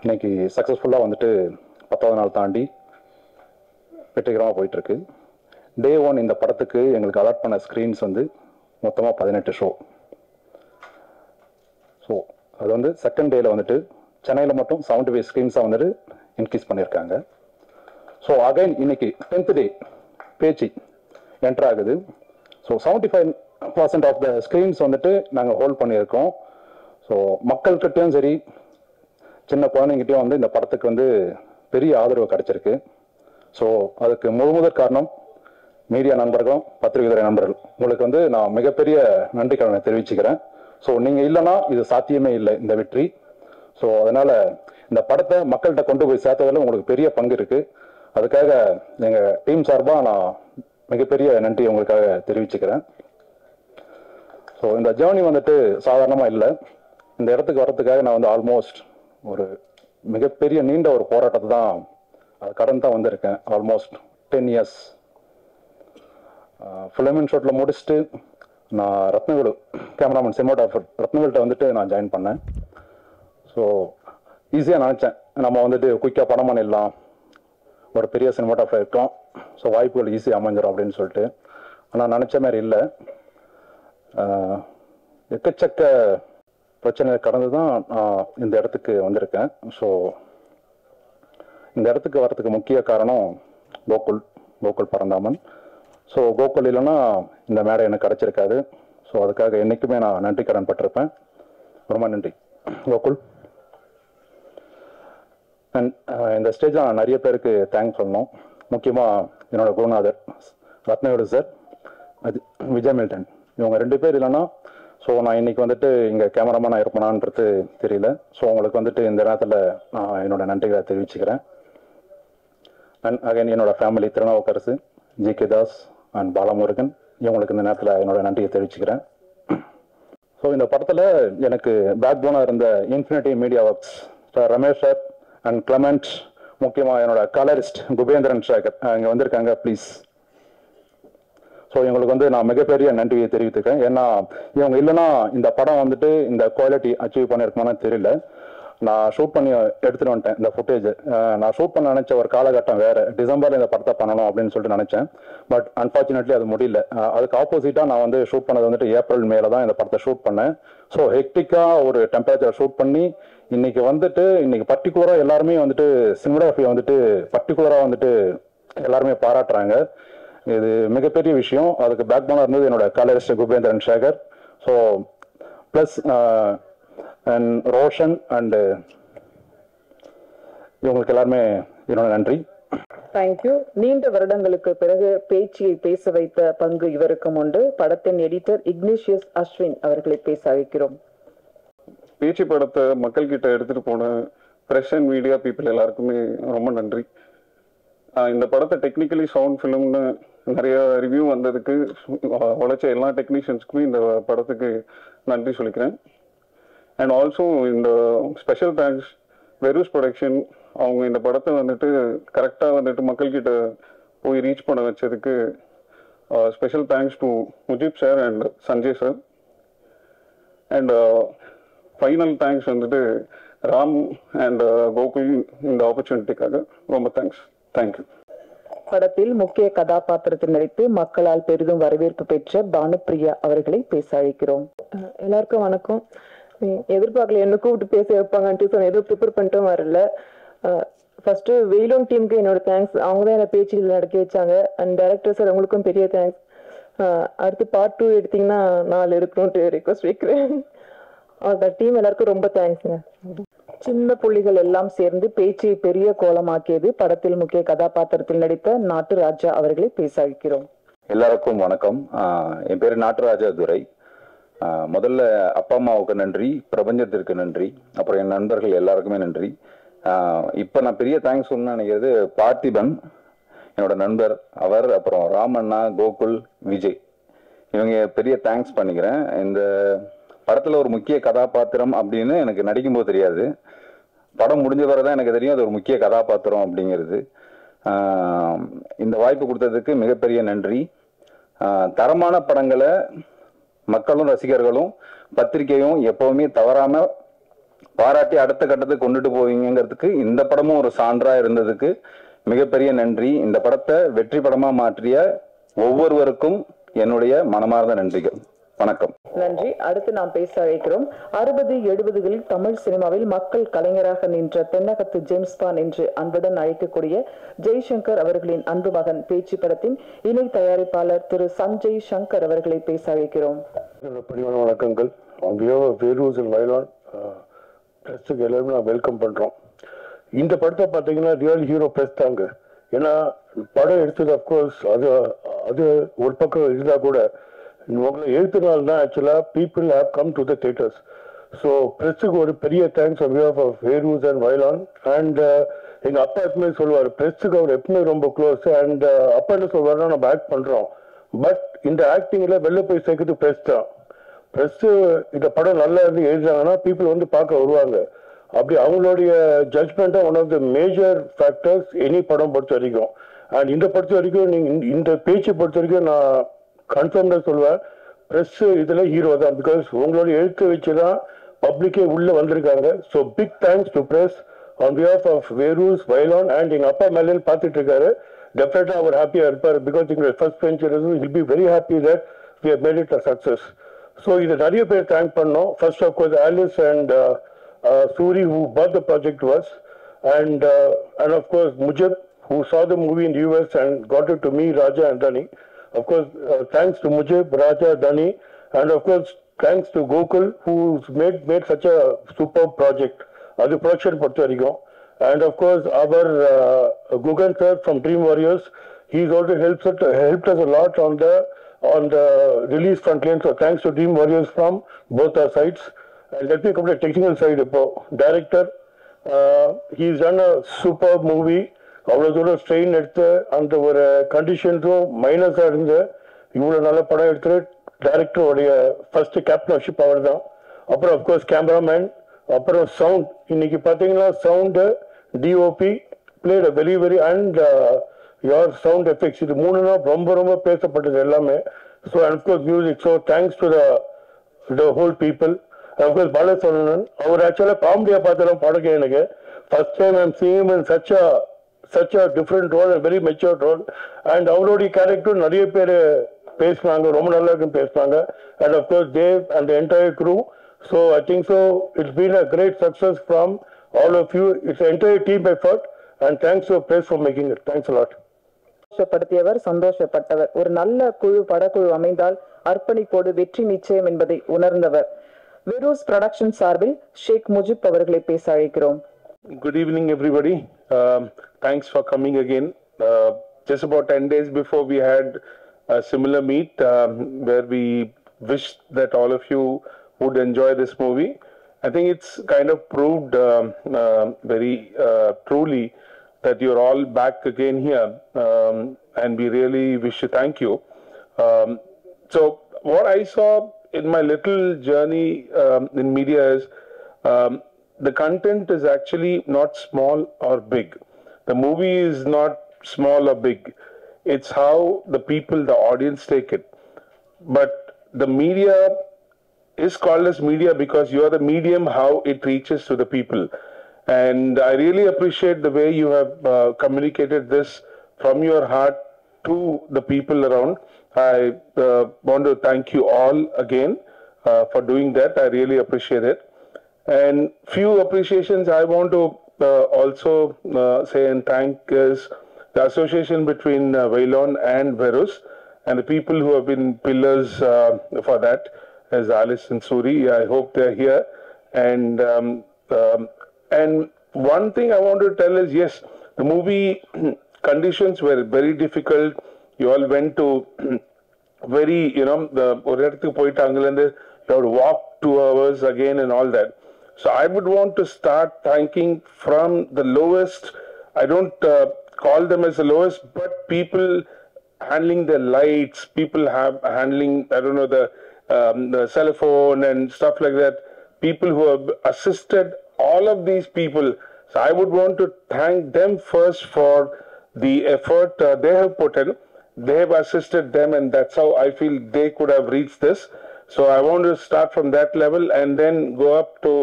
இன்னைக்கு சக்ஸஸ்ஃபுல்லாக வந்துட்டு பத்தாவது நாள் தாண்டி வெற்றிகரமாக போயிட்டுருக்கு டே ஒன் இந்த படத்துக்கு எங்களுக்கு அலாட் பண்ண ஸ்க்ரீன்ஸ் வந்து மொத்தமாக பதினெட்டு ஷோ ஸோ அது வந்து செகண்ட் டேயில் வந்துட்டு சென்னையில் மட்டும் செவன்டி ஃபைவ் ஸ்க்ரீன்ஸாக வந்துட்டு இன்க்ரீஸ் பண்ணியிருக்காங்க ஸோ அகைன் இன்னைக்கு டென்த் டே பேச்சு என்டர் ஆகுது so seventy five percent of the screens வந்துட்டு நாங்கள் ஹோல்ட் பண்ணியிருக்கோம் ஸோ மக்கள்கிட்டயும் சரி சின்ன குழந்தைங்கிட்டயும் வந்து இந்த படத்துக்கு வந்து பெரிய ஆதரவு கிடைச்சிருக்கு ஸோ அதுக்கு முழு முதற் காரணம் மீடியா நண்பர்களும் பத்திரிகை நண்பர்கள் உங்களுக்கு வந்து நான் மிகப்பெரிய நன்றி கடனை தெரிவிச்சுக்கிறேன் ஸோ நீங்கள் இல்லைன்னா இது சாத்தியமே இல்லை இந்த வெற்றி ஸோ அதனால இந்த படத்தை மக்கள்கிட்ட கொண்டு போய் சேர்த்ததில் உங்களுக்கு பெரிய பங்கு இருக்கு அதுக்காக எங்கள் டீம் சார்பாக நான் மிகப்பெரிய நன்றி உங்களுக்காக தெரிவிச்சுக்கிறேன் ஸோ இந்த ஜேர்னி வந்துட்டு சாதாரணமாக இல்லை இந்த இடத்துக்கு வர்றதுக்காக நான் வந்து ஆல்மோஸ்ட் ஒரு மிகப்பெரிய நீண்ட ஒரு போராட்டத்தை தான் அது கடன் தான் வந்திருக்கேன் ஆல்மோஸ்ட் டென் இயர்ஸ் ஃபிலிமின் ஷூட்டில் முடிச்சுட்டு நான் ரத்னவேலு கேமராமேன் சினிமாட்டோகிராஃபர் ரத்னவேல்கிட்ட வந்துட்டு நான் ஜாயின் பண்ணேன் ஸோ ஈஸியாக நினச்சேன் நம்ம வந்துட்டு குயிக்காக படம் பண்ணிடலாம் ஒரு பெரிய சினிமாட்டோகிராஃபர் இருக்கோம் ஸோ வாய்ப்புகள் ஈஸியாக அமைஞ்சிடும் அப்படின்னு சொல்லிட்டு ஆனால் நினச்ச மாதிரி இல்லை ஆஹ், எக்கச்சக்க பிரச்சனையை கடந்து தான் நான் இந்த இடத்துக்கு வந்திருக்கேன் ஸோ இந்த இடத்துக்கு வர்றதுக்கு முக்கிய காரணம் கோகுல் கோகுல் பரந்தாமன் ஸோ கோகுல் இல்லைன்னா இந்த மேடை எனக்கு கிடைச்சிருக்காது ஸோ அதுக்காக என்றைக்குமே நான் நன்றி கடன் பட்டிருப்பேன் ரொம்ப நன்றி கோகுல் அண்ட் இந்த ஸ்டேஜில் நான் நிறைய பேருக்கு தேங்க்ஸ் சொல்லணும் முக்கியமாக என்னோட குருநாதர் ரத்னவேடு சார் அது விஜய் மில்டன் இவங்க ரெண்டு பேர் இல்லைன்னா ஸோ நான் இன்னைக்கு வந்துட்டு இங்கே கேமராமேனாக இருப்பேனான்றது தெரியல ஸோ உங்களுக்கு வந்துட்டு இந்த நேரத்தில் நான் என்னோட நன்றிகளை தெரிவிச்சுக்கிறேன் அண்ட் அகைன் என்னோட family Thirunavukkarasu ji K Das and Balamurugan இவங்களுக்கு இந்த நேரத்தில் என்னோட நன்றியை தெரிவிச்சுக்கிறேன் ஸோ இந்த படத்தில் எனக்கு பேக் போனாக இருந்த infinity media works sir Ramesh sir and Clement முக்கியமாக என்னோட கலரிஸ்ட் குபேந்திரன் சேகர் இங்கே வந்திருக்காங்க ப்ளீஸ் ஸோ இவங்களுக்கு வந்து நான் மிகப்பெரிய நன்றியை தெரிவித்துக்கிறேன் ஏன்னா இவங்க இல்லைன்னா இந்த படம் வந்துட்டு இந்த குவாலிட்டி அச்சீவ் பண்ணியிருக்குமான்னு தெரியல நான் ஷூட் பண்ணி எடுத்துட்டு வந்துட்டேன் இந்த ஃபுட்டேஜ் நான் ஷூட் பண்ண நினைச்ச ஒரு காலகட்டம் வேற டிசம்பர்ல இந்த படத்தை பண்ணணும் அப்படின்னு சொல்லிட்டு நினைச்சேன் பட் அன்பார்ச்சுனேட்லி அது முடியல அஹ் அதுக்கு ஆப்போசிட்டா நான் வந்து ஷூட் பண்ணது வந்துட்டு ஏப்ரல் மேல தான் இந்த படத்தை ஷூட் பண்ணேன் ஸோ ஹெக்டிக்கா ஒரு டெம்பரேச்சர் ஷூட் பண்ணி இன்னைக்கு வந்துட்டு இன்னைக்கு பர்டிகுலரா எல்லாருமே வந்துட்டு சினிமாகிராஃபியை வந்துட்டு பர்டிகுலரா வந்துட்டு எல்லாருமே பாராட்டுறாங்க இது மிகப்பெரிய விஷயம் அதுக்கு பேக் போனா இருந்தது என்னோட colourist Kubendran Sekar so plus and Roshan and இவங்களுக்கு எல்லாருமே என்னோட நன்றி தேங்க்யூ நீண்ட வருடங்களுக்கு பிறகு பேச்சியை பேச வைத்த பங்கு இவருக்கும் உண்டு படத்தின் எடிட்டர் இக்னிஷியஸ் அஸ்வின் அவர்களை பேச அழைக்கிறோம் பேச்சு படத்தை மக்கள்கிட்ட எடுத்துட்டு போன ப்ரெஷ் அண்ட் மீடியா பீப்புள் எல்லாருக்குமே ரொம்ப நன்றி ஆஹ் இந்த படத்தை டெக்னிக்கலி சவுண்ட் ஃபிலிம்னு நிறைய ரிவ்யூ வந்ததுக்கு ஆஹ் உழைச்ச எல்லா டெக்னீஷியன்ஸ்க்குமே இந்த படத்துக்கு நன்றி சொல்லிக்கிறேன் அண்ட் ஆல்சோ இந்த ஸ்பெஷல் தேங்க்ஸ் வெரூஸ் ப்ரொடக்ஷன் அவங்க இந்த படத்தை வந்துட்டு கரெக்டாக வந்துட்டு மக்கள்கிட்ட போய் ரீச் பண்ண வச்சதுக்கு special thanks to Mujib sir and Sanjay sir and final thanks வந்துட்டு ராம் அண்ட் கோகுல் இந்த ஆப்பர்ச்சுனிட்டிக்காக ரொம்ப தேங்க்ஸ் தேங்க்யூ படத்தில் முக்கிய கதாபாத்திரத்தில் நடித்து மக்களால் பெரிதும் வரவேற்பு பெற்ற பானுப்பிரியா அவர்களை பேச அழைக்கிறோம் அஹ் எல்லாருக்கும் வணக்கம் உம் எதிர்பார்க்கல என்ன கூப்பிட்டு பேச வைப்பாங்கன்ட்டு ஸோ எதுவும் ப்ரிப்பேர் பண்ணிட்டும் வரல ஃபர்ஸ்ட் வெயிலோன் டீமுக்கு என்னோட தேங்க்ஸ் அவங்க தான் என்ன பேச்சுகள் நடக்க வச்சாங்க அண்ட் டேரக்டர் சார் உங்களுக்கும் பெரிய தேங்க்ஸ் அடுத்து பார்ட் டூ எடுத்தீங்கன்னா நாலு இருக்கணும்ட்டு ரிக்வஸ்ட் வைக்கிறேன் அந்த டீம் எல்லாருக்கும் ரொம்ப தேங்க்ஸ்ங்க சின்ன புள்ளிகள் எல்லாம் சேர்ந்து பேச்சை பெரிய கோலமாக்கியது படத்தில் முக்கிய கதாபாத்திரத்தில் நடித்த நாட்டு ராஜா அவர்களை பேச அழைக்கிறோம் எல்லாருக்கும் வணக்கம் ஆஹ் என் பேர் நாட்டராஜா துரை ஆஹ் முதல்ல அப்பா அம்மாவுக்கு நன்றி பிரபஞ்சத்திற்கு நன்றி அப்புறம் என் நண்பர்கள் எல்லாருக்குமே நன்றி ஆஹ் இப்ப நான் பெரிய தேங்க்ஸ் சொல்லணும்னு நினைக்கிறது பார்த்திபன் என்னோட நண்பர் அவர் அப்புறம் ராமண்ணா கோகுல் விஜய் இவங்க பெரிய தேங்க்ஸ் பண்ணிக்கிறேன் இந்த படத்துல ஒரு முக்கிய கதாபாத்திரம் அப்படின்னு எனக்கு நடிக்கும்போது தெரியாது படம் முடிஞ்ச பிறகு தான் எனக்கு தெரியும் அது ஒரு முக்கிய கதாபாத்திரம் அப்படிங்கிறது ஆஹ் இந்த வாய்ப்பு கொடுத்ததுக்கு மிகப்பெரிய நன்றி ஆஹ் தரமான படங்களை மக்களும் ரசிகர்களும் பத்திரிகையும் எப்பவுமே தவறாம பாராட்டி அடுத்த கட்டத்துக்கு கொண்டுட்டு போவீங்கிறதுக்கு இந்த படமும் ஒரு சான்றா இருந்ததுக்கு மிகப்பெரிய நன்றி இந்த படத்தை வெற்றி படமா மாற்றிய ஒவ்வொருவருக்கும் என்னுடைய மனமார்ந்த நன்றிகள் வணக்கம் நன்றி அடுத்து நாம் பேச அழைக்கிறோம் அறுபது எழுபதுகளில் தமிழ் சினிமாவில் மக்கள் கலைஞராக நின்ற தென்னகத்து ஜேம்ஸ் பான் என்று அன்புடன் அழைக்கக்கூடிய ஜெய்சங்கர் அவர்களின் அன்பு மகன் பேச்சு படத்தின் இணை தயாரிப்பாளர் திரு சஞ்சய் சங்கர் அவர்களை பேச அழைக்கிறோம் என்னோட பணிவான வணக்கங்கள் on behalf of Verus and Veyilon ப்ரெஸ்ஸுக்கு எல்லாருமே நான் வெல்கம் பண்ணுறோம் இந்த படத்தை பார்த்தீங்கன்னா ரியல் ஹீரோ ப்ரெஸ் தாங்க ஏன்னா படம் எடுத்தது அஃப்கோர்ஸ் அது அது ஒரு பக்கம் இருந்தால் கூட உங்களை எழுத்துனால தான் ஆக்சுவலாக people have come to the theatres so ப்ரெஸ்ஸுக்கு ஒரு பெரிய thanks on behalf of Verus and Veyilon and எங்கள் அப்பா எப்பவுமே சொல்லுவார் ப்ரெஸ்ஸுக்கு அவர் எப்பவுமே ரொம்ப க்ளோஸ் அண்ட் அப்பா என்ன சொல்வாருன்னா நம்ம ஆக்ட் பண்ணுறோம் பட் இந்த ஆக்டிங்கில் வெளில போய் சேர்க்கறது ப்ரெஸ் தான் ப்ரெஸ் இந்த படம் நல்லா இருந்து எழுதுறாங்கன்னா பீப்புள் வந்து பார்க்க வருவாங்க அப்படி அவங்களுடைய ஜட்மெண்ட்டா one of the major factors any படம் பொறுத்த வரைக்கும் அண்ட் இந்த பொறுத்த வரைக்கும் நீங்க இந்த- இந்த பேச்சு பொறுத்த வரைக்கும் நான் கன்ஃபார்ம்டாக சொல்லுவேன் ப்ரெஸ் இதுல ஹீரோ தான் பிகாஸ் உங்களுடைய எழுத்து வச்சு தான் பப்ளிக்கே உள்ள வந்திருக்காங்க so big thanks to press on behalf of Verus Veyilon and எங்க அப்பா மேலே பார்த்துட்டு இருக்காரு டெஃபினட்டா அவர் ஹாப்பியா இருப்பார் பிகாஸ் எங்க first bench will be very happy that we have made it a success so இது நிறைய பேர் தேங்க் பண்ணோம் first of course Alice and Soori who both the project was and and of course Mujib who saw the movie in the US and got it to me, Raja and Dani. Of course, uh, thanks to Mujib, Raja, Dani, and of course, thanks to Gokul, who's made made such a superb project. அது production பொறுத்த வரைக்கும் and of course our uh, Gugan sir from Dream Warriors, he's also helped us, helped us a lot on the on the release front line. So thanks to Dream Warriors from both our sides. And let me come to the technical side. இப்போ director, uh, he's done a superb movie. அவ்வளோ தூரம் strain எடுத்து அந்த ஒரு கண்டிஷன்ஸும் மைனஸாக இருந்து இவ்வளோ நல்ல படம் எடுத்து டேரக்டருடைய ஃபர்ஸ்ட் கேப்டன்ஷிப் அவர் தான் அப்புறம் அஃப்கோர்ஸ் கேமராமேன் அப்புறம் சவுண்ட் இன்னைக்கு பார்த்தீங்கன்னா sound DOP played very very and your sound effects இது மூணு தான் ரொம்ப ரொம்ப பேசப்பட்டது எல்லாமே so and of course music so thanks to the the whole people of course Balasaravanan அவர் ஆக்சுவலாக காமெடியாக பார்த்தாலும் படம் எனக்கு first time I'm seem in such a such a different role very matured role and அவருடைய கேரக்டர் நிறைய பேர் பேசுனாங்க ரொம்ப நல்லா இருக்குன்னு பேசுனாங்க and of course Dev and entire crew so I think so it's been a great success from all of you it's entire team effort and thanks you please for making it thanks lot சந்தோஷப்படுத்தியவர் சந்தோஷப்பட்டவர் ஒரு நல்ல குழு படக்குழு அமைந்தால் அர்ப்பணிப்போடு வெற்றி நிச்சயம் என்பதை உணர்ந்தவர் வெரோஸ் ப்ரொடக்ஷன் சார்பில் ஷேக் முஜிப் அவர்களை பேச அழைக்கிறோம் Good evening, everybody. Um, thanks for coming again. Uh, just about 10 days before, we had a similar meet um, where we wished that all of you would enjoy this movie. I think it's kind of proved um, uh, very uh, truly that you're all back again here, um, and we really wish to thank you. Um, so, what I saw in my little journey um, in media is um, the content is actually not small or big. The movie is not small or big. It's how the people, the audience take it. But the media is called as media because you are the medium how it reaches to the people. And I really appreciate the way you have uh, communicated this from your heart to the people around. I uh, want to thank you all again uh, for doing that. I really appreciate it. And few appreciations I want to uh, also uh, say and thank is the association between uh, Waylon and Verus and the people who have been pillars uh, for that, as Alice and Suri. I hope they're here. And um, um, and one thing I want to tell is yes, the movie conditions were very difficult. You all went to very, you know, the ஒரு இடத்துக்கு போயிட்டு அங்கிருந்து you have to walk two hours again and all that. So I would want to start thanking from the lowest. I don't uh, call them as the lowest, but people handling the lights, people have handling I don't know the um, the cell phone and stuff like that. People who have assisted all of these people. So I would want to thank them first for the effort uh, they have put in. They have assisted them, and that's how I feel they could have reached this. So I want to start from that level and then go up to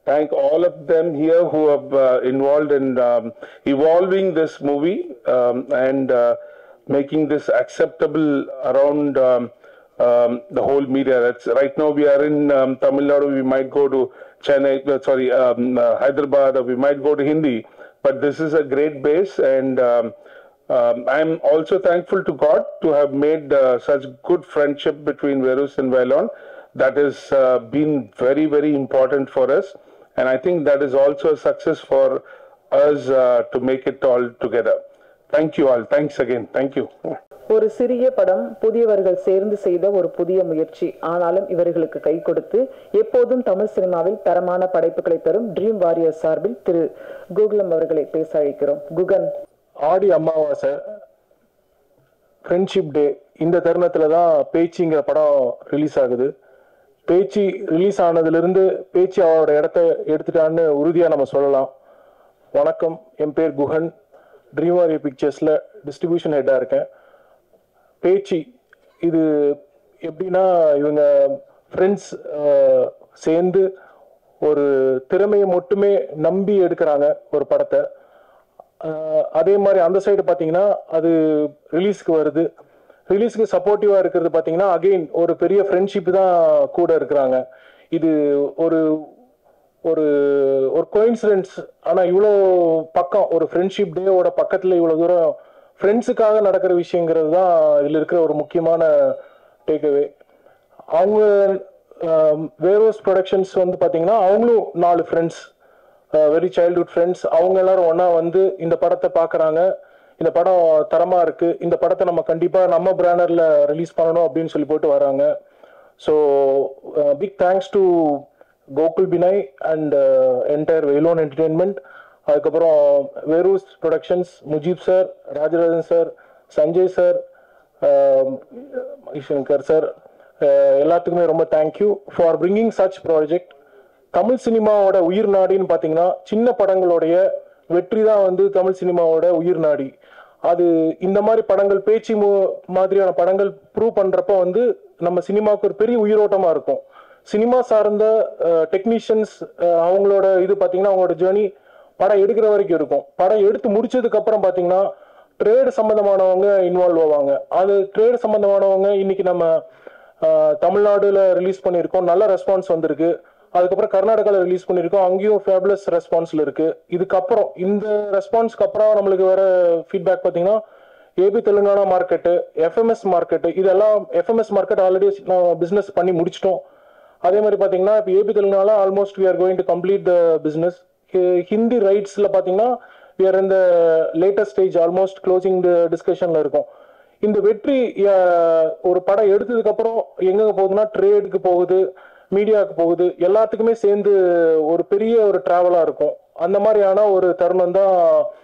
thank all of them here who have uh, involved in um, evolving this movie um, and uh, making this acceptable around um, um, the whole media. That's right now we are in um, Tamil Nadu. We might go to Chennai, uh, sorry, um, uh, Hyderabad, or we might go to Hindi. But this is a great base, and um, um, I'm also thankful to God to have made uh, such good friendship between Verus and Vailon. That has uh, been very, very important for us, and I think that is also a success for us uh, to make it all together. Thank you all. Thanks again. Thank you. ஒரு சிறிய படம் புதியவர்கள் சேர்ந்து செய்த ஒரு புதிய முயற்சி ஆனாலும் இவர்களுக்கு கை கொடுத்து எப்போதும் தமிழ் சினிமாவில் தரமான படைப்புகளை தரும் ட்ரீம் வாரியர் சார்பில் திரு குகுலம் அவர்களை பேச அழைக்கிறோம் குகன் ஆடி அமாவாசை ஃப்ரெண்ட்ஷிப் டே இந்த தருணத்தில் தான் பேச்சிங்கிற படம் ரிலீஸ் ஆகுது பேச்சு ரிலீஸ் ஆனதுலேருந்து பேச்சு அவரோட இடத்த எடுத்துட்டான்னு உறுதியாக நம்ம சொல்லலாம் வணக்கம் என் பேர் குஹன் ட்ரீம் வாரியர் பிக்சர்ஸில் டிஸ்ட்ரிபியூஷன் ஹெட்டாக இருக்கேன் பேச்சு இது எப்படின்னா இவங்க ஃப்ரெண்ட்ஸ் சேர்ந்து ஒரு திறமையை மட்டுமே நம்பி எடுக்கிறாங்க ஒரு படத்தை ஆஹ் அதே மாதிரி அந்த சைடு பார்த்தீங்கன்னா அது ரிலீஸ்க்கு வருது ரிலீஸ்க்கு சப்போர்ட்டிவாக இருக்கிறது பார்த்தீங்கன்னா அகெயின் ஒரு பெரிய ஃப்ரெண்ட்ஷிப் தான் கூட இருக்கிறாங்க இது ஒரு ஒரு ஒரு கோயின்சிடென்ஸ் ஆனால் இவ்வளோ பக்கம் ஒரு ஃப்ரெண்ட்ஷிப் டேவோட பக்கத்தில் இவ்வளோ தூரம் ஃப்ரெண்ட்ஸுக்காக நடக்கிற விஷயங்கிறது தான் இதில் இருக்கிற ஒரு முக்கியமான டேக்அவே அவங்க வேரோஸ் ப்ரொடக்ஷன்ஸ் வந்து பார்த்தீங்கன்னா அவங்களும் நாலு ஃப்ரெண்ட்ஸ் வெரி சைல்ட்ஹுட் ஃப்ரெண்ட்ஸ் அவங்க எல்லாரும் ஒன்றா வந்து இந்த படத்தை பார்க்குறாங்க இந்த படம் தரமாக இருக்குது இந்த படத்தை நம்ம கண்டிப்பாக நம்ம பிரானரில் ரிலீஸ் பண்ணணும் அப்படின்னு சொல்லி போட்டு வராங்க so big thanks to Gokul Benoy and entire Veyilon entertainment அதுக்கப்புறம் Verus productions Mujib sir Rajarajan sir Sanjay sir Manishankar sir எல்லாத்துக்குமே ரொம்ப thank you for bringing such project Tamil சினிமாவோட உயிர் நாடின்னு பார்த்தீங்கன்னா சின்ன படங்களுடைய வெற்றி தான் வந்து தமிழ் சினிமாவோட உயிர் நாடி அது இந்த மாதிரி படங்கள் பேச்சு மு- மாதிரியான படங்கள் ப்ரூவ் பண்றப்ப வந்து நம்ம சினிமாவுக்கு ஒரு பெரிய உயிரோட்டமா இருக்கும் சினிமா சார்ந்த டெக்னீஷியன்ஸ் அவங்களோட இது பார்த்தீங்கன்னா அவங்களோட ஜேர்னி படம் எடுக்கிற வரைக்கும் இருக்கும் படம் எடுத்து முடிச்சதுக்கு அப்புறம் பார்த்தீங்கன்னா ட்ரேடு சம்பந்தமானவங்க இன்வால்வ் ஆவாங்க அது ட்ரேடு சம்பந்தமானவங்க இன்னைக்கு நம்ம ஆஹ், தமிழ்நாடுல ரிலீஸ் பண்ணியிருக்கோம் நல்ல ரெஸ்பான்ஸ் வந்திருக்கு அதுக்கப்புறம் கர்நாடகாவில் ரிலீஸ் பண்ணியிருக்கோம் அங்கேயும் ஃபேபுலஸ் ரெஸ்பான்ஸ்ல இருக்கு இதுக்கப்புறம் இந்த ரெஸ்பான்ஸ்க்கு அப்புறம் நம்மளுக்கு வர ஃபீட்பேக் பார்த்தீங்கன்னா AP Telangana market FMS market இதெல்லாம் எஃப்எம்எஸ் மார்க்கெட் ஆல்ரெடி பிஸ்னஸ் பண்ணி முடிச்சிட்டோம் அதே மாதிரி பார்த்தீங்கன்னா இப்போ AP Telangana almost we are going to complete the business ஹி- ஹிந்தி ரைட்ஸில் பார்த்தீங்கன்னா we are in the latest stage almost closing டிஸ்கஷனில் இருக்கும் இந்த வெற்றி அஹ், ஒரு படம் எடுத்ததுக்கு அப்புறம் எங்க போகுதுன்னா ட்ரேடுக்கு போகுது மீடியாவுக்கு போகுது எல்லாத்துக்குமே சேர்ந்து ஒரு பெரிய ஒரு டிராவலாக இருக்கும் அந்த மாதிரியான ஒரு தருணம் தான்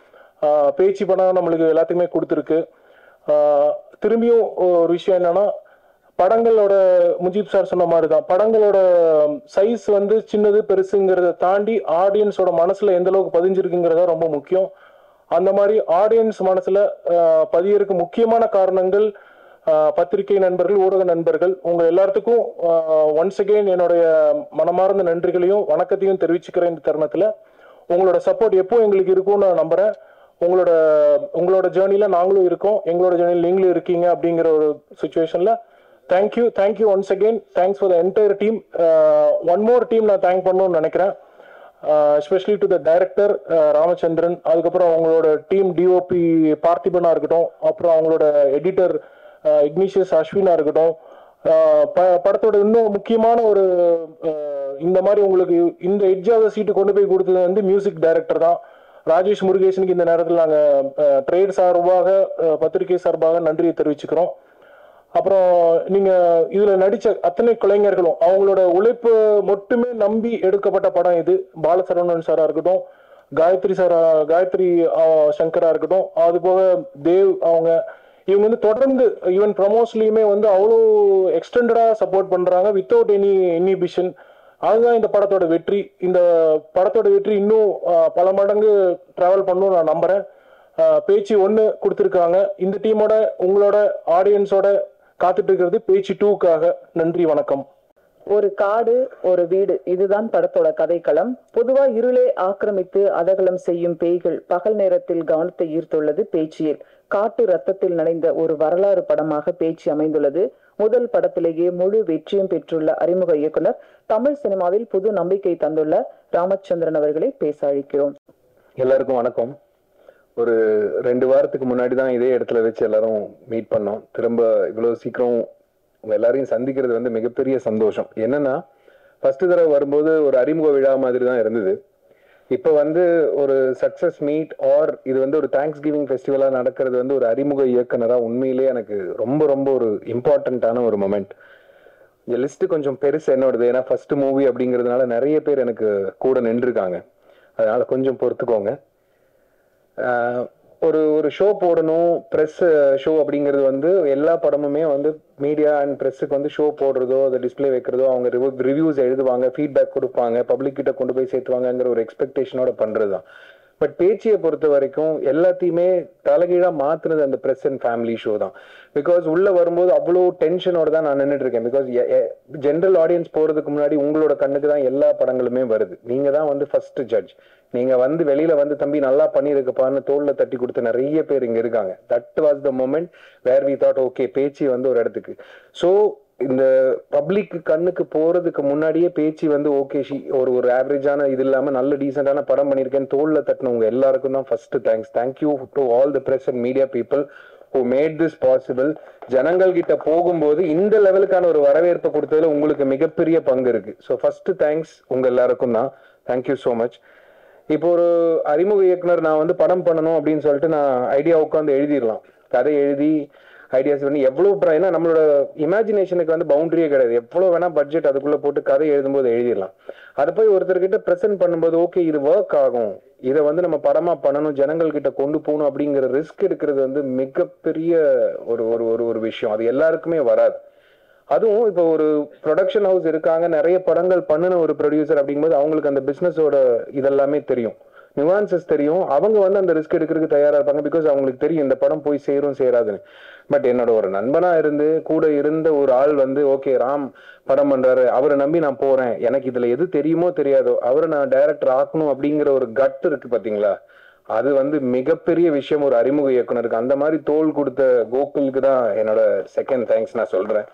ஆஹ், பேச்சு படம் நம்மளுக்கு எல்லாத்துக்குமே கொடுத்துருக்கு ஆஹ், திரும்பியும் ஒரு விஷயம் என்னன்னா படங்களோட முஜீப் சார் சொன்ன மாதிரி தான் படங்களோட சைஸ் வந்து சின்னது பெருசுங்கிறத தாண்டி ஆடியன்ஸோட மனசுல எந்த அளவுக்கு பதிஞ்சிருக்குங்கிறதா ரொம்ப முக்கியம் அந்த மாதிரி ஆடியன்ஸ் மனசுல ஆஹ், பதியறதுக்கு முக்கியமான காரணங்கள் ஆஹ், பத்திரிகை நண்பர்கள் ஊடக நண்பர்கள் உங்க எல்லாத்துக்கும் ஒன்ஸ் அகெயின் என்னுடைய மனமார்ந்த நன்றிகளையும் வணக்கத்தையும் தெரிவிச்சுக்கிறேன் இந்த தருணத்துல உங்களோட சப்போர்ட் எப்போ எங்களுக்கு இருக்கும்னு நான் நம்புறேன் உங்களோட உங்களோட ஜேர்னில நாங்களும் இருக்கோம் எங்களோட ஜேர்னியில் நீங்களும் இருக்கீங்க அப்படிங்கிற ஒரு சுச்சுவேஷன்ல thank you thank you once again thanks for the entire team one more team நான் தேங்க் பண்ணணும்னு நினைக்கிறேன் especially to the director Ramachandran அதுக்கப்புறம் அவங்களோட டீம் டிஓபி பார்த்திபனா இருக்கட்டும் அப்புறம் அவங்களோட எடிட்டர் இக்னிஷியஸ் அஸ்வினா இருக்கட்டும் அஹ் ப- படத்தோட இன்னும் முக்கியமான ஒரு அஹ், இந்த மாதிரி உங்களுக்கு இந்த எட்ஜ் ஆஃப் சீட்டு கொண்டு போய் கொடுத்தது வந்து மியூசிக் டைரக்டர் தான் ராஜேஷ் முருகேசனுக்கு இந்த நேரத்தில் நாங்கள் ட்ரேட் சார்பாக அஹ், பத்திரிகை சார்பாக நன்றியை தெரிவிச்சுக்கிறோம் அப்புறம் நீங்க இதுல நடிச்ச அத்தனை கலைஞர்களும் அவங்களோட உழைப்பு மட்டுமே நம்பி எடுக்கப்பட்ட படம் இது பாலசரவணன் சாரா இருக்கட்டும் காயத்ரி சாரா காயத்ரி ஆஹ், சங்கரா இருக்கட்டும் அது போக தேவ் அவங்க இவங்க வந்து தொடர்ந்து ஈவன் ப்ரமோஸ்லயுமே வந்து அவ்வளோ எக்ஸ்டெண்டடா சப்போர்ட் பண்றாங்க வித்தவுட் எனி இனிபிஷன் அதுதான் இந்த படத்தோட வெற்றி இந்த படத்தோட வெற்றி இன்னும் ஆஹ், பல மடங்கு டிராவல் பண்ணணும் நான் நம்புறேன் ஆஹ், பேச்சு ஒன்று கொடுத்துருக்காங்க இந்த டீமோட உங்களோட ஆடியன்ஸோட காத்துட்டு இருக்கிறது பேச்சு டூக்காக நன்றி வணக்கம் ஒரு காடு ஒரு வீடு இதுதான் படத்தோட கதைக்களம் பொதுவா இருளே ஆக்கிரமித்து அதகலம் செய்யும் பேய்கள் பகல் நேரத்தில் கவனத்தை ஈர்த்துள்ளது பேச்சியில் காட்டு ரத்தத்தில் நனைந்த ஒரு வரலாறு படமாக பேச்சு அமைந்துள்ளது முதல் படத்திலேயே முழு வெற்றியும் பெற்றுள்ள அறிமுக இயக்குனர் தமிழ் சினிமாவில் புது நம்பிக்கை தந்துள்ள ராமச்சந்திரன் அவர்களை பேச அழைக்கிறோம் எல்லாருக்கும் வணக்கம் ஒரு ரெண்டு வாரத்துக்கு முன்னாடி தான் இதே இடத்துல வச்சு எல்லாரும் மீட் பண்ணோம் திரும்ப இவ்வளவு சீக்கிரம் உங்க எல்லாரையும் சந்திக்கிறது வந்து மிகப்பெரிய சந்தோஷம் என்னன்னா ஃபர்ஸ்ட் தடவை வரும்போது ஒரு அறிமுக விழா மாதிரி தான் இருந்தது இப்போ வந்து ஒரு சக்சஸ் மீட் ஆர் இது வந்து ஒரு தேங்க்ஸ் கிவிங் ஃபெஸ்டிவலாக நடக்கிறது வந்து ஒரு அறிமுக இயக்குனராக உண்மையிலேயே எனக்கு ரொம்ப ரொம்ப ஒரு இம்பார்ட்டண்ட்டான ஒரு மொமெண்ட் இந்த லிஸ்ட் கொஞ்சம் பெருசு என்னோடது ஏன்னா ஃபர்ஸ்ட் மூவி அப்படிங்கிறதுனால நிறைய பேர் எனக்கு கூட நின்றுருக்காங்க அதனால கொஞ்சம் பொறுத்துக்கோங்க ஆஹ் ஒரு ஒரு ஷோ போடணும் ப்ரெஸ் ஷோ அப்படிங்கிறது வந்து எல்லா படமுமே வந்து மீடியா அண்ட் ப்ரெஸ்ஸுக்கு வந்து ஷோ போடுறதோ அதை டிஸ்ப்ளே வைக்கிறதோ அவங்க ரிவ்யூஸ் எழுதுவாங்க ஃபீட்பேக் கொடுப்பாங்க பப்ளிக் கிட்ட கொண்டு போய் சேர்த்துவாங்கங்கிற ஒரு எக்ஸ்பெக்டேஷனோட பண்றது தான் பட் பேச்சியை பொறுத்த வரைக்கும் எல்லாத்தையுமே தலைகீழா மாத்துனது அந்த ப்ரெஸ் அண்ட் ஃபேமிலி ஷோ தான் பிகாஸ் உள்ள வரும்போது அவ்வளோ டென்ஷனோட தான் நான் நின்றுட்டு இருக்கேன் பிகாஸ் ஜென்ரல் ஆடியன்ஸ் போறதுக்கு முன்னாடி உங்களோட கண்ணுக்கு தான் எல்லா படங்களுமே வருது நீங்க தான் வந்து ஃபர்ஸ்ட் ஜட்ஜ் நீங்க வந்து வெளியில வந்து தம்பி நல்லா பண்ணியிருக்கப்பான்னு தோல்ல தட்டி கொடுத்த நிறைய பேர் இங்க இருக்காங்க that was the moment where we thought okay பேச்சு வந்து ஒரு இடத்துக்கு ஸோ இந்த பப்ளிக் கண்ணுக்கு போறதுக்கு முன்னாடியே பேச்சு வந்து ஓகே ஷி ஒரு ஒரு ஆவரேஜான இது இல்லாம நல்ல டீசென்டான படம் பண்ணியிருக்கேன் தோல்ல தட்டினவங்க எல்லாருக்கும் தான் first thanks thank you to all the press and media people who made this possible ஜனங்கள் கிட்ட போகும்போது இந்த லெவலுக்கான ஒரு வரவேற்பை கொடுத்ததுல உங்களுக்கு மிகப்பெரிய பங்கு இருக்கு ஸோ ஃபர்ஸ்ட் தேங்க்ஸ் உங்க எல்லாருக்கும் தான் தேங்க்யூ ஸோ மச் இப்போ ஒரு அறிமுக இயக்குனர் நான் வந்து படம் பண்ணணும் அப்படின்னு சொல்லிட்டு நான் ஐடியா உட்காந்து எழுதிடலாம் கதை எழுதி ஐடியாஸ் பண்ணி எவ்வளவு பிர- ஏன்னா நம்மளோட இமேஜினேஷனுக்கு வந்து பவுண்டரியே கிடையாது எவ்வளவு வேணா பட்ஜெட் அதுக்குள்ள போட்டு கதை எழுதும்போது எழுதிடலாம் அதை போய் ஒருத்தர்கிட்ட ப்ரெசென்ட் பண்ணும்போது ஓகே இது ஒர்க் ஆகும் இதை வந்து நம்ம படமா பண்ணணும் ஜனங்கள் கிட்ட கொண்டு போகணும் அப்படிங்கிற ரிஸ்க் எடுக்கிறது வந்து மிகப்பெரிய ஒரு ஒரு ஒரு ஒரு விஷயம் அது எல்லாருக்குமே வராது அதுவும் இப்போ ஒரு ப்ரொடக்ஷன் ஹவுஸ் இருக்காங்க நிறைய படங்கள் பண்ணின ஒரு ப்ரொடியூசர் அப்படிங்கும்போது அவங்களுக்கு அந்த பிசினஸோட இதெல்லாமே தெரியும் நியூவான்சஸ் தெரியும் அவங்க வந்து அந்த ரிஸ்க் எடுக்கிறதுக்கு தயாரா இருப்பாங்க பிகாஸ் அவங்களுக்கு தெரியும் இந்த படம் போய் சேரும் சேராதுன்னு பட் என்னோட ஒரு நண்பனா இருந்து கூட இருந்த ஒரு ஆள் வந்து ஓகே ராம் படம் பண்றாரு அவரை நம்பி நான் போறேன் எனக்கு இதுல எது தெரியுமோ தெரியாதோ அவரை நான் டைரக்டர் ஆக்கணும் அப்படிங்கிற ஒரு கட் இருக்கு பாத்தீங்களா அது வந்து மிகப்பெரிய விஷயம் ஒரு அறிமுக இயக்குனருக்கு அந்த மாதிரி தோல் கொடுத்த கோகுலுக்கு தான் என்னோட செகண்ட் தேங்க்ஸ் நான் சொல்றேன்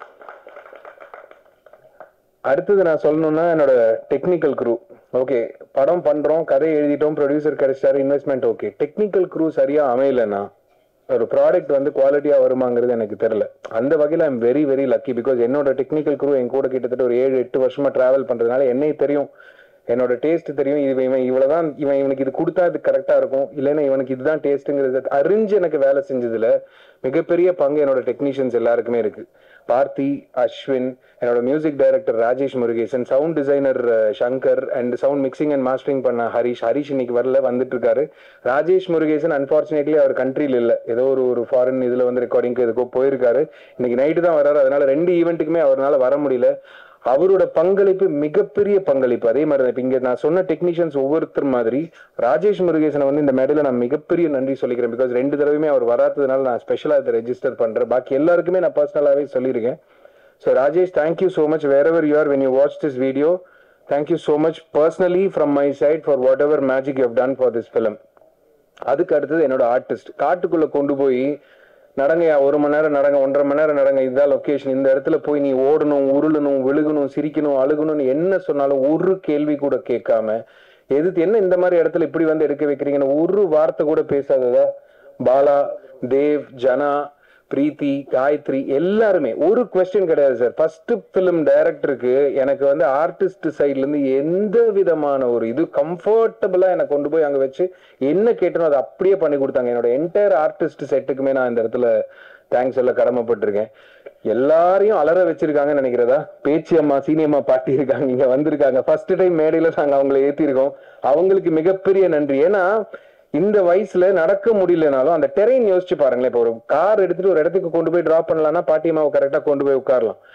அடுத்தது நான் சொல்லணும்னா என்னோட டெக்னிக்கல் குரூ ஓகே படம் பண்றோம் கதை எழுதிட்டோம் ப்ரொடியூசர் கிடைச்சாரு இன்வெஸ்ட்மெண்ட் ஓகே டெக்னிக்கல் குரூ சரியா அமையலன்னா ஒரு ப்ராடக்ட் வந்து குவாலிட்டியா வருமாங்கிறது எனக்கு தெரியல அந்த வகையில் I'm very very lucky because என்னோட டெக்னிக்கல் குரூ என் கூட கிட்டத்தட்ட ஒரு ஏழு எட்டு வருஷமா டிராவல் பண்றதுனால என்னை தெரியும் என்னோட டேஸ்ட் தெரியும் இது இவன் இவ்வளவுதான் இவன் இவனுக்கு இது கொடுத்தா இது கரெக்டா இருக்கும் இல்லைன்னா இவனுக்கு இதுதான் டேஸ்ட்டுங்கிறது அறிஞ்சு எனக்கு வேலை செஞ்சதுல மிகப்பெரிய பங்கு என்னோட டெக்னீஷியன்ஸ் எல்லாருக்குமே இருக்கு பார்த்தி அஸ்வின் என்னோட music director Rajesh Murugesan sound designer Shankar and sound mixing and mastering பண்ண ஹரிஷ் ஹரிஷ் இன்னைக்கு வரல வந்துட்டு இருக்காரு ராஜேஷ் முருகேசன் அன்பார்ச்சுனேட்லி அவர் கண்ட்ரியில் இல்ல ஏதோ ஒரு ஒரு ஃபாரின் இதுல வந்து ரெக்கார்டிங்க்கு எதுக்கோ போயிருக்காரு இன்னைக்கு நைட்டு தான் வராரு அதனால ரெண்டு ஈவெண்ட்டுக்குமே அவரால் வர முடியல அவரோட பங்களிப்பு மிகப்பெரிய பங்களிப்பு அதே மாதிரி தான் இப்ப இங்க நான் சொன்ன டெக்னீஷியன்ஸ் ஒவ்வொருத்தர் மாதிரி ராஜேஷ் முருகேசனை வந்து இந்த மேடையில நான் மிகப்பெரிய நன்றி சொல்லிக்கிறேன் பிகாஸ் ரெண்டு தடவையுமே அவர் வராததுனால நான் ஸ்பெஷலா இதை ரெஜிஸ்டர் பண்றேன் பாக்கி எல்லாருக்குமே நான் பர்சனலாவே சொல்லியிருக்கேன் so Rajesh thank you so much where ever you are when you watch this video thank you so much personally from my side for what ever magic you done for this film அதுக்கு அடுத்தது என்னோட ஆர்டிஸ்ட் காட்டுக்குள்ள கொண்டு போய் நடங்கயா ஒரு மணி நேரம் நடங்க ஒன்றரை மணி நேரம் நடங்க இதுதான் லொகேஷன் இந்த இடத்துல போய் நீ ஓடணும் உருளணும் விழுகணும் சிரிக்கணும் அழுகணும்னு என்ன சொன்னாலும் ஒரு கேள்வி கூட கேட்காம எது என்ன இந்த மாதிரி இடத்துல இப்படி வந்து எடுக்க வைக்கிறீங்கன்னு ஒரு வார்த்தை கூட பேசாததா பாலா தேவ் ஜனா பிரீத்தி காயத்ரி எல்லாருமே ஒரு கொஸ்டின் கிடையாது சார் ஃபர்ஸ்ட் பிலிம் டைரக்டருக்கு எனக்கு வந்து ஆர்டிஸ்ட் சைட்ல இருந்து எந்த விதமான ஒரு இது கம்ஃபர்டபுளா எனக்கு கொண்டு போய் அங்க வச்சு என்ன கேட்டனோ அதை அப்படியே பண்ணி கொடுத்தாங்க என்னோட என்டையர் ஆர்டிஸ்ட் செட்டுக்குமே நான் இந்த இடத்துல தேங்க்ஸ் சொல்ல கடமைப்பட்டிருக்கேன் எல்லாரையும் அலற வச்சிருக்காங்கன்னு நினைக்கிறதா பேச்சு அம்மா சீனியம்மா பாட்டி இருக்காங்க இங்க வந்திருக்காங்க ஃபர்ஸ்ட் டைம் மேடையில நாங்க அவங்களை ஏத்திருக்கோம் அவங்களுக்கு மிகப்பெரிய நன்றி ஏன்னா இந்த வயசுல நடக்க முடியலனாலும் அந்த டெரெயின் யோசிச்சு பாருங்களேன் இப்போ ஒரு கார் எடுத்துட்டு ஒரு இடத்துக்கு கொண்டு போய் டிராப் பண்ணலாம்னா பாட்டியம்மாவை கரெக்டா கொண்டு போய் உட்காரலாம்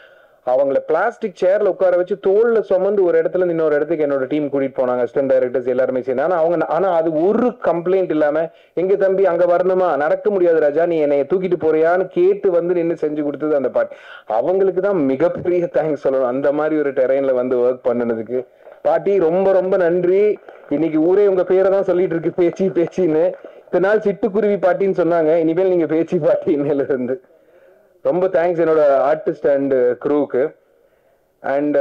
அவங்கள பிளாஸ்டிக் சேர்ல உட்கார வச்சு தோல்ல சுமந்து ஒரு இடத்துல இருந்து இன்னொரு இடத்துக்கு என்னோட டீம் கூட்டிட்டு போனாங்க அசிஸ்டன்ட் டைரக்டர்ஸ் எல்லாருமே சேர்ந்து ஆனா அவங்க ஆனா அது ஒரு கம்ப்ளைண்ட் இல்லாம எங்க தம்பி அங்க வரணுமா நடக்க முடியாது ராஜா நீ என்னைய தூக்கிட்டு போறியான்னு கேட்டு வந்து நின்னு செஞ்சு கொடுத்தது அந்த பாட்டி அவங்களுக்கு தான் மிகப்பெரிய தேங்க்ஸ் சொல்லணும் அந்த மாதிரி ஒரு டெரைன்ல வந்து ஒர்க் பண்ணுனதுக்கு பாட்டி ரொம்ப ரொம்ப நன்றி இன்னைக்கு ஊரே உங்க பேரை தான் சொல்லிட்டு இருக்கு பேச்சு பேச்சின்னு இத்தனை நாள் சிட்டுக்குருவி பாட்டின்னு சொன்னாங்க இனிமேல் நீங்க பேச்சு பாட்டி இன்னையில இருந்து ரொம்ப தேங்க்ஸ் என்னோட ஆர்டிஸ்ட் அண்ட் க்ரூக்கு அண்ட்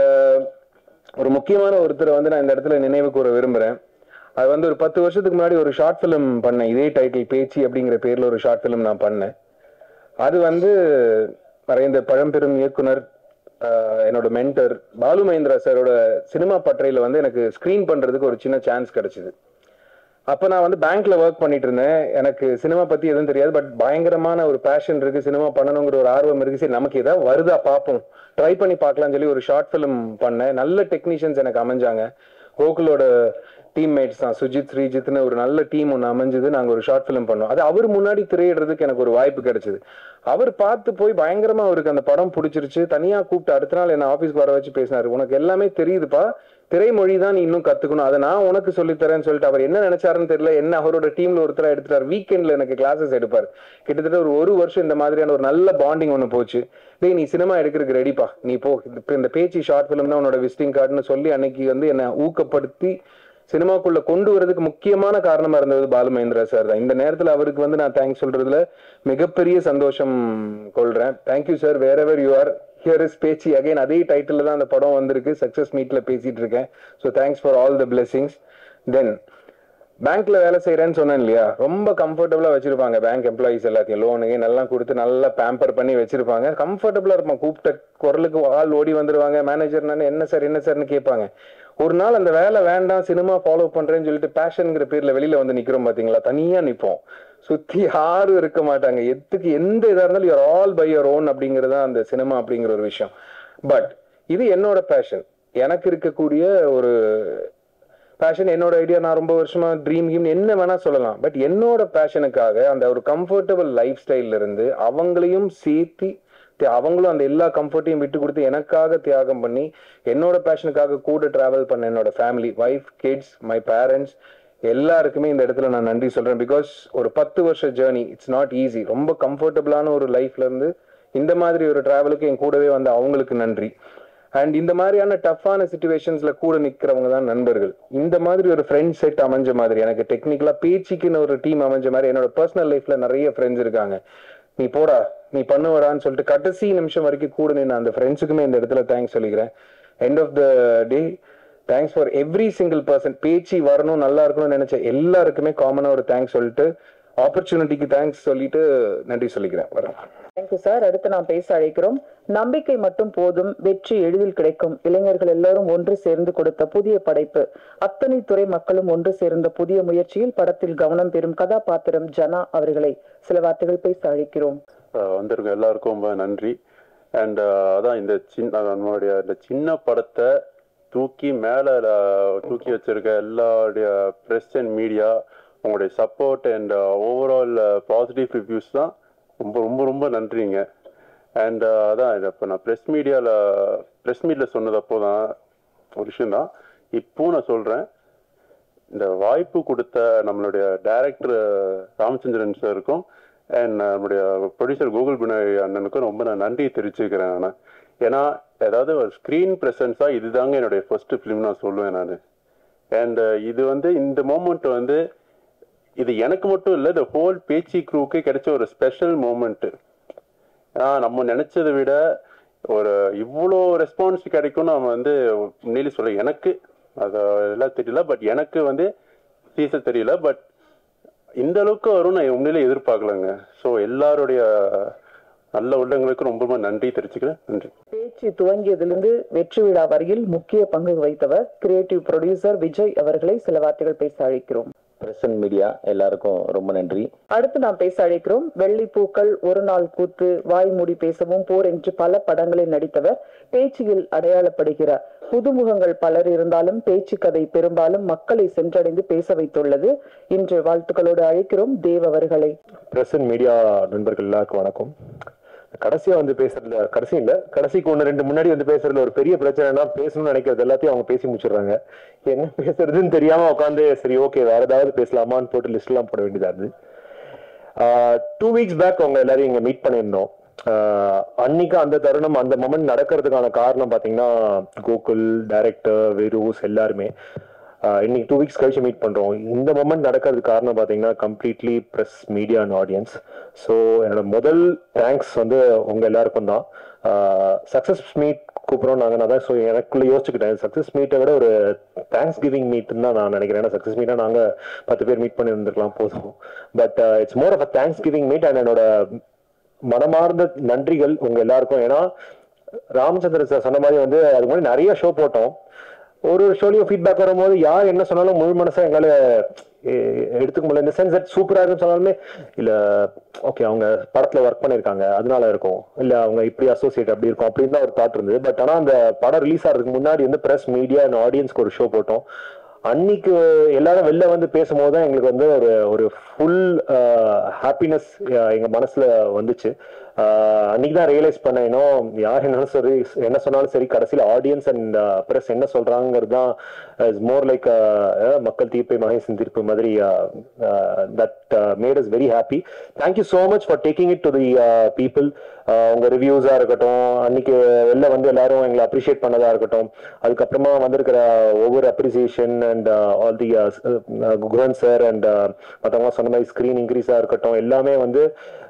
ஒரு முக்கியமான ஒருத்தரை வந்து நான் இந்த இடத்துல நினைவு கூற விரும்புறேன் அது வந்து ஒரு பத்து வருஷத்துக்கு முன்னாடி ஒரு ஷார்ட் ஃபிலிம் பண்ணேன் இதே டைட்டில் பேச்சு அப்படிங்கிற பேர்ல ஒரு ஷார்ட் ஃபிலிம் நான் பண்ணேன் அது வந்து மறைந்த பழம்பெரும் இயக்குனர் ஆஹ், என்னோட மென்டர் பாலு மகேந்திரா சாரோட சினிமா பட்டறையில வந்து எனக்கு ஸ்கிரீன் பண்றதுக்கு ஒரு சின்ன சான்ஸ் கிடைச்சிது அப்ப நான் வந்து பேங்க்ல ஒர்க் பண்ணிட்டு இருந்தேன் எனக்கு சினிமா பத்தி எதுவும் தெரியாது பட் பயங்கரமான ஒரு பேஷன் இருக்கு சினிமா பண்ணணுங்கிற ஒரு ஆர்வம் இருக்கு சரி நமக்கு ஏதாவது வருதா பார்ப்போம் ட்ரை பண்ணி பார்க்கலாம்னு சொல்லி ஒரு ஷார்ட் ஃபிலிம் பண்ணேன் நல்ல டெக்னீஷியன்ஸ் எனக்கு அமைஞ்சாங்க கோகுலோட டீம்மேட்ஸ் தான் சுஜித் ஸ்ரீஜித்னு ஒரு நல்ல டீம் ஒன்று அமைஞ்சது நாங்கள் ஒரு ஷார்ட் ஃபிலிம் பண்ணோம் அது அவர் முன்னாடி திரையிடுறதுக்கு எனக்கு ஒரு வாய்ப்பு கிடைச்சது அவர் பார்த்து போய் பயங்கரமா அவருக்கு அந்த படம் பிடிச்சிருச்சு தனியா கூப்பிட்டு அடுத்த நாள் என்ன ஆஃபீஸ்க்கு வர வச்சு பேசினாரு உனக்கு எல்லாமே தெரியுதுப்பா திரைமொழி தான் நீ இன்னும் கத்துக்கணும் அதை நான் உனக்கு சொல்லித்தரேன்னு சொல்லிட்டு அவர் என்ன நினைச்சாருன்னு தெரியல என்ன அவரோட டீம்ல ஒருத்தரா எடுத்துட்டார் வீக்கெண்ட்ல எனக்கு கிளாஸஸ் எடுப்பார் கிட்டத்தட்ட ஒரு ஒரு வருஷம் இந்த மாதிரியான ஒரு நல்ல பாண்டிங் ஒன்று போச்சு டேய் நீ சினிமா எடுக்கிறதுக்கு ரெடிப்பா நீ போ இப்ப இந்த பேச்சு ஷார்ட் ஃபிலிம் தான் உன்னோட விசிட்டிங் கார்டுன்னு சொல்லி அன்னைக்கு வந்து என்னை ஊக்கப்படுத்தி சினிமாக்குள்ள கொண்டு வரதுக்கு முக்கியமான காரணமா இருந்தது பாலு மகேந்திரா சார் தான் இந்த நேரத்துல அவருக்கு வந்து நான் தேங்க்ஸ் சொல்றதுல மிகப்பெரிய சந்தோஷம் கொள்றேன் thank you sir where ever you are here is பேச்சு அகைன் அதே டைட்டில் தான் அந்த படம் வந்திருக்கு சக்சஸ் மீட்ல பேசிட்டு இருக்கேன் so thanks for all the blessings then பேங்க்ல வேலை செய்யறேன்னு சொன்னேன் இல்லையா ரொம்ப கம்ஃபர்டபுளா வச்சிருப்பாங்க பேங்க் எம்ப்ளாயிஸ் எல்லாத்தையும் லோனு எல்லாம் கொடுத்து நல்லா பேம்பர் பண்ணி வச்சிருப்பாங்க கம்ஃபர்டபுளா இருப்பான் கூப்பிட்ட குரலுக்கு ஆள் ஓடி வந்துருவாங்க மேனேஜர் என்ன சார் என்ன சார்னு கேட்பாங்க ஒரு நாள் அந்த வேலை வேண்டாம் சினிமா ஃபாலோ பண்றேன்னு சொல்லிட்டு பேஷன்ங்கிற பேர்ல வெளியில வந்து நிக்கிறோம் பாத்தீங்களா தனியா நிப்போம் சுத்தி யாரும் இருக்க மாட்டாங்க எதுக்கு எந்த இதா இருந்தாலும் you're all by your own அப்படிங்கிறது தான் அந்த சினிமா அப்படிங்கிற ஒரு விஷயம் பட் இது என்னோட பேஷன் எனக்கு இருக்கக்கூடிய ஒரு பேஷன் என்னோட ஐடியா நான் ரொம்ப வருஷமா ட்ரீம் கீம் என்ன வேணா சொல்லலாம் பட் என்னோட பேஷனுக்காக அந்த ஒரு கம்ஃபர்டபுள் லைஃப் ஸ்டைல்ல இருந்து அவங்களையும் சேர்த்தி தே- அவங்களும் அந்த எல்லா கம்ஃபர்ட்டையும் விட்டு கொடுத்து எனக்காக தியாகம் பண்ணி என்னோட பேஷனுக்காக கூட டிராவல் பண்ண என்னோட family wife kids my parents எல்லாருக்குமே இந்த இடத்துல நான் நன்றி சொல்றேன் பிகாஸ் ஒரு பத்து வருஷ ஜேர்னி இட்ஸ் நாட் ஈஸி ரொம்ப கம்ஃபர்டபுளான ஒரு லைஃப்ல இருந்து இந்த மாதிரி ஒரு டிராவலுக்கு என் கூடவே வந்த அவங்களுக்கு நன்றி அண்ட் இந்த மாதிரியான டஃப்பான சுச்சுவேஷன்ஸ்ல கூட நிக்கிறவங்க தான் நண்பர்கள் இந்த மாதிரி ஒரு ஃப்ரெண்ட் செட் அமைஞ்ச மாதிரி எனக்கு டெக்னிக்கலா பேச்சுக்குன்னு ஒரு டீம் அமைஞ்ச மாதிரி என்னோட பர்சனல் லைஃப்ல நிறைய ஃப்ரெண்ட்ஸ் இருக்காங்க நீ போடா நீ பண்ணுவடான்னு சொல்லிட்டு கடைசி நிமிஷம் வரைக்கும் கூட நின்று அந்த ஃப்ரெண்ட்ஸுக்குமே இந்த இடத்துல தேங்க்ஸ் சொல்லிக்கிறேன் end of the day thanks for every single person பேச்சு வரணும் நல்லா இருக்கணும்னு நினைச்ச எல்லாருக்குமே காமனா ஒரு தேங்க்ஸ் சொல்லிட்டு ஆப்பர்ச்சுனிட்டிக்கு தேங்க்ஸ் சொல்லிட்டு நன்றி சொல்லிக்கிறேன் வரேன் தேங்க்யூ சார் அடுத்து நாம் பேச அழைக்கிறோம் நம்பிக்கை மட்டும் போதும் வெற்றி எளிதில் கிடைக்கும் இளைஞர்கள் எல்லாரும் ஒன்று சேர்ந்து கொடுத்த புதிய படைப்பு அத்தனை துறை மக்களும் ஒன்று சேர்ந்த புதிய முயற்சியில் படத்தில் கவனம் பெறும் கதாபாத்திரம் ஜனா அவர்களை சில வார்த்தைகள் பேச அழைக்கிறோம் அஹ் வந்திருக்க எல்லாருக்கும் ரொம்ப நன்றி அண்ட் அதான் இந்த சின்ன நம்மளுடைய இந்த சின்ன படத்தை தூக்கி மேலே தூக்கி வச்சிருக்க எல்லாருடைய ப்ரெஸ் அண்ட் மீடியா உங்களுடைய support and overall positive reviews தான் ரொம்ப ரொம்ப ரொம்ப நன்றிங்க அண்ட் அதான் இப்போ நான் ப்ரெஸ் மீடியாவில் ப்ரெஸ் மீட்டில் சொன்னதப்போ தான் ஒரு விஷயம் தான் இப்போ நான் சொல்கிறேன் இந்த வாய்ப்பு கொடுத்த நம்மளுடைய டைரக்டர் ராமச்சந்திரன் சாருக்கும் அண்ட் நம்மளுடைய ப்ரொடியூசர் கூகுள் பினாய் அண்ணனுக்கும் ரொம்ப நான் நன்றி தெரிவிச்சுக்கிறேன் நான் ஏன்னா ஏதாவது ஒரு ஸ்க்ரீன் ப்ரெசன்ஸாக இதுதாங்க என்னுடைய ஃபர்ஸ்ட் ஃபிலிம் நான் சொல்லுவேன் நான் அண்ட் இது வந்து இந்த மூமெண்ட் வந்து இது எனக்கு மட்டும் இல்லை இந்த ஹோல் பேச்சு க்ரூக்கே கிடைச்ச ஒரு ஸ்பெஷல் மூமெண்ட்டு ஆனா நம்ம நினைச்சதை விட ஒரு இவ்வளோ ரெஸ்பான்ஸ் கிடைக்கும் நம்ம வந்து உண்மையிலே சொல்ல எனக்கு அது எல்லாம் தெரியல பட் எனக்கு வந்து சீச தெரியல பட் இந்த அளவுக்கு வரும் நான் உண்மையிலே எதிர்பார்க்கலங்க ஸோ எல்லாருடைய நல்ல உள்ளங்களுக்கு ரொம்ப ரொம்ப நன்றி தெரிவிச்சுக்கிறேன் நன்றி பேச்சு துவங்கியதிலிருந்து வெற்றி விழா வரையில் முக்கிய பங்கு வகித்தவர் கிரியேட்டிவ் ப்ரொடியூசர் விஜய் அவர்களை சில வார்த்தைகள் பேச அழைக்கிறோம் பிரஸ் அண்ட் மீடியா எல்லாருக்கும் ரொம்ப நன்றி அடுத்து நாம் பேச அழைக்கிறோம் வெள்ளி பூக்கள் ஒரு நாள் கூத்து வாய்மூடி பேசவும் போர் என்று பல படங்களில் நடித்தவர் பேச்சில் அடையாளப்படுகிறார் புதுமுகங்கள் பலர் இருந்தாலும் பேச்சு கதை பெரும்பாலும் மக்களை சென்றடைந்து பேச வைத்துள்ளது இன்று வாழ்த்துக்களோடு அழைக்கிறோம் தேவ் அவர்களை பிரஸ் அண்ட் மீடியா நண்பர்கள் எல்லாருக்கும் வணக்கம் கடைசியா வந்து பேசுறதுல கடைசி இல்ல கடைசிக்கு ஒன்று ரெண்டு முன்னாடி வந்து பேசுறதுல ஒரு பெரிய பிரச்சனைனா பேசணும்னு நினைக்கிறது எல்லாத்தையும் அவங்க பேசி முடிச்சிடுறாங்க என்ன பேசுறதுன்னு தெரியாம உட்காந்து சரி ஓகே வேற ஏதாவது பேசலாமான்னு போட்டு லிஸ்ட் எல்லாம் போட வேண்டியதா இருந்தது டூ வீக்ஸ் பேக் அவங்க எல்லாரையும் இங்க மீட் பண்ணியிருந்தோம் ஆஹ் அன்னைக்கு அந்த தருணம் அந்த மொமெண்ட் நடக்கிறதுக்கான காரணம் பாத்தீங்கன்னா கோகுல் டைரக்டர் வெரூஸ் எல்லாருமே ஆஹ் இன்னைக்கு டூ வீக்ஸ் கழிச்சு மீட் பண்றோம் இந்த மொமெண்ட் நடக்கிறதுக்கு காரணம் பாத்தீங்கன்னா completely press media and audience so என்னோட முதல் தேங்க்ஸ் வந்து உங்க எல்லாருக்கும் தான் சக்சஸ் மீட் கூப்பிடுறோம் நாங்கள் நான் தான் ஸோ எனக்குள்ள யோசிச்சுக்கிட்டேன் சக்ஸஸ் மீட்டை விட ஒரு தேங்க்ஸ் கிவிங் மீட்னு தான் நான் நினைக்கிறேன் ஏன்னா சக்ஸஸ் மீட்டாக நாங்கள் பத்து பேர் மீட் பண்ணி இருந்திருக்கலாம் போதும் but it's more of a thanks giving meet and என்னோட மனமார்ந்த நன்றிகள் உங்க எல்லாருக்கும் ஏன்னா ராமச்சந்திரன் சார் சொன்ன மாதிரி வந்து அதுக்கு முன்னாடி நிறைய ஷோ போட்டோம் ஒரு ஒரு ஷோலையும் ஃபீட்பேக் வரும்போது யார் என்ன சொன்னாலும் முழு மனசா எங்களால எ- எடுத்துக்க முடியல இந்த சென்ஸ் தட் சூப்பரா இருக்குன்னு சொன்னாலுமே இல்ல ஓகே அவங்க படத்துல ஒர்க் பண்ணிருக்காங்க அதனால இருக்கும் இல்ல அவங்க இப்படி அசோசியேட் அப்படி இருக்கும் அப்படின்னு தான் ஒரு தாட் இருந்தது பட் ஆனா அந்த படம் ரிலீஸ் ஆகிறதுக்கு முன்னாடி வந்து பிரஸ் மீடியா அண்ட் ஆடியன்ஸ்க்கு ஒரு ஷோ போட்டோம் அன்னைக்கு எல்லாரும் வெளில வந்து பேசும்போது தான் எங்களுக்கு வந்து ஒரு ஒரு ஃபுல் ஹாப்பினஸ் எங்க மனசுல வந்துச்சு ஆஹ் அன்னைக்கு தான் ரியலைஸ் பண்ணேன் இன்னும் யார் என்னாலும் சரி என்ன சொன்னாலும் சரி கடைசியில் ஆடியன்ஸ் அண்ட் பிரஸ் என்ன சொல்றாங்கிறது தான் இஸ் மோர் லைக் மக்கள் தீர்ப்பை மகேசன் தீர்ப்பு மாதிரி that made is very happy thank you so much for taking it to the people உங்க ரிவ்யூஸா இருக்கட்டும் அன்னைக்கு வெளில வந்து எல்லாரும் எங்களை அப்ரிஷியேட் பண்ணதா இருக்கட்டும் அதுக்கப்புறமா வந்திருக்கிற ஒவ்வொரு appreciation and all the Guhan sir and மற்றவங்க சொன்ன மாதிரி ஸ்க்ரீன் இன்க்ரீஸா இருக்கட்டும் எல்லாமே வந்து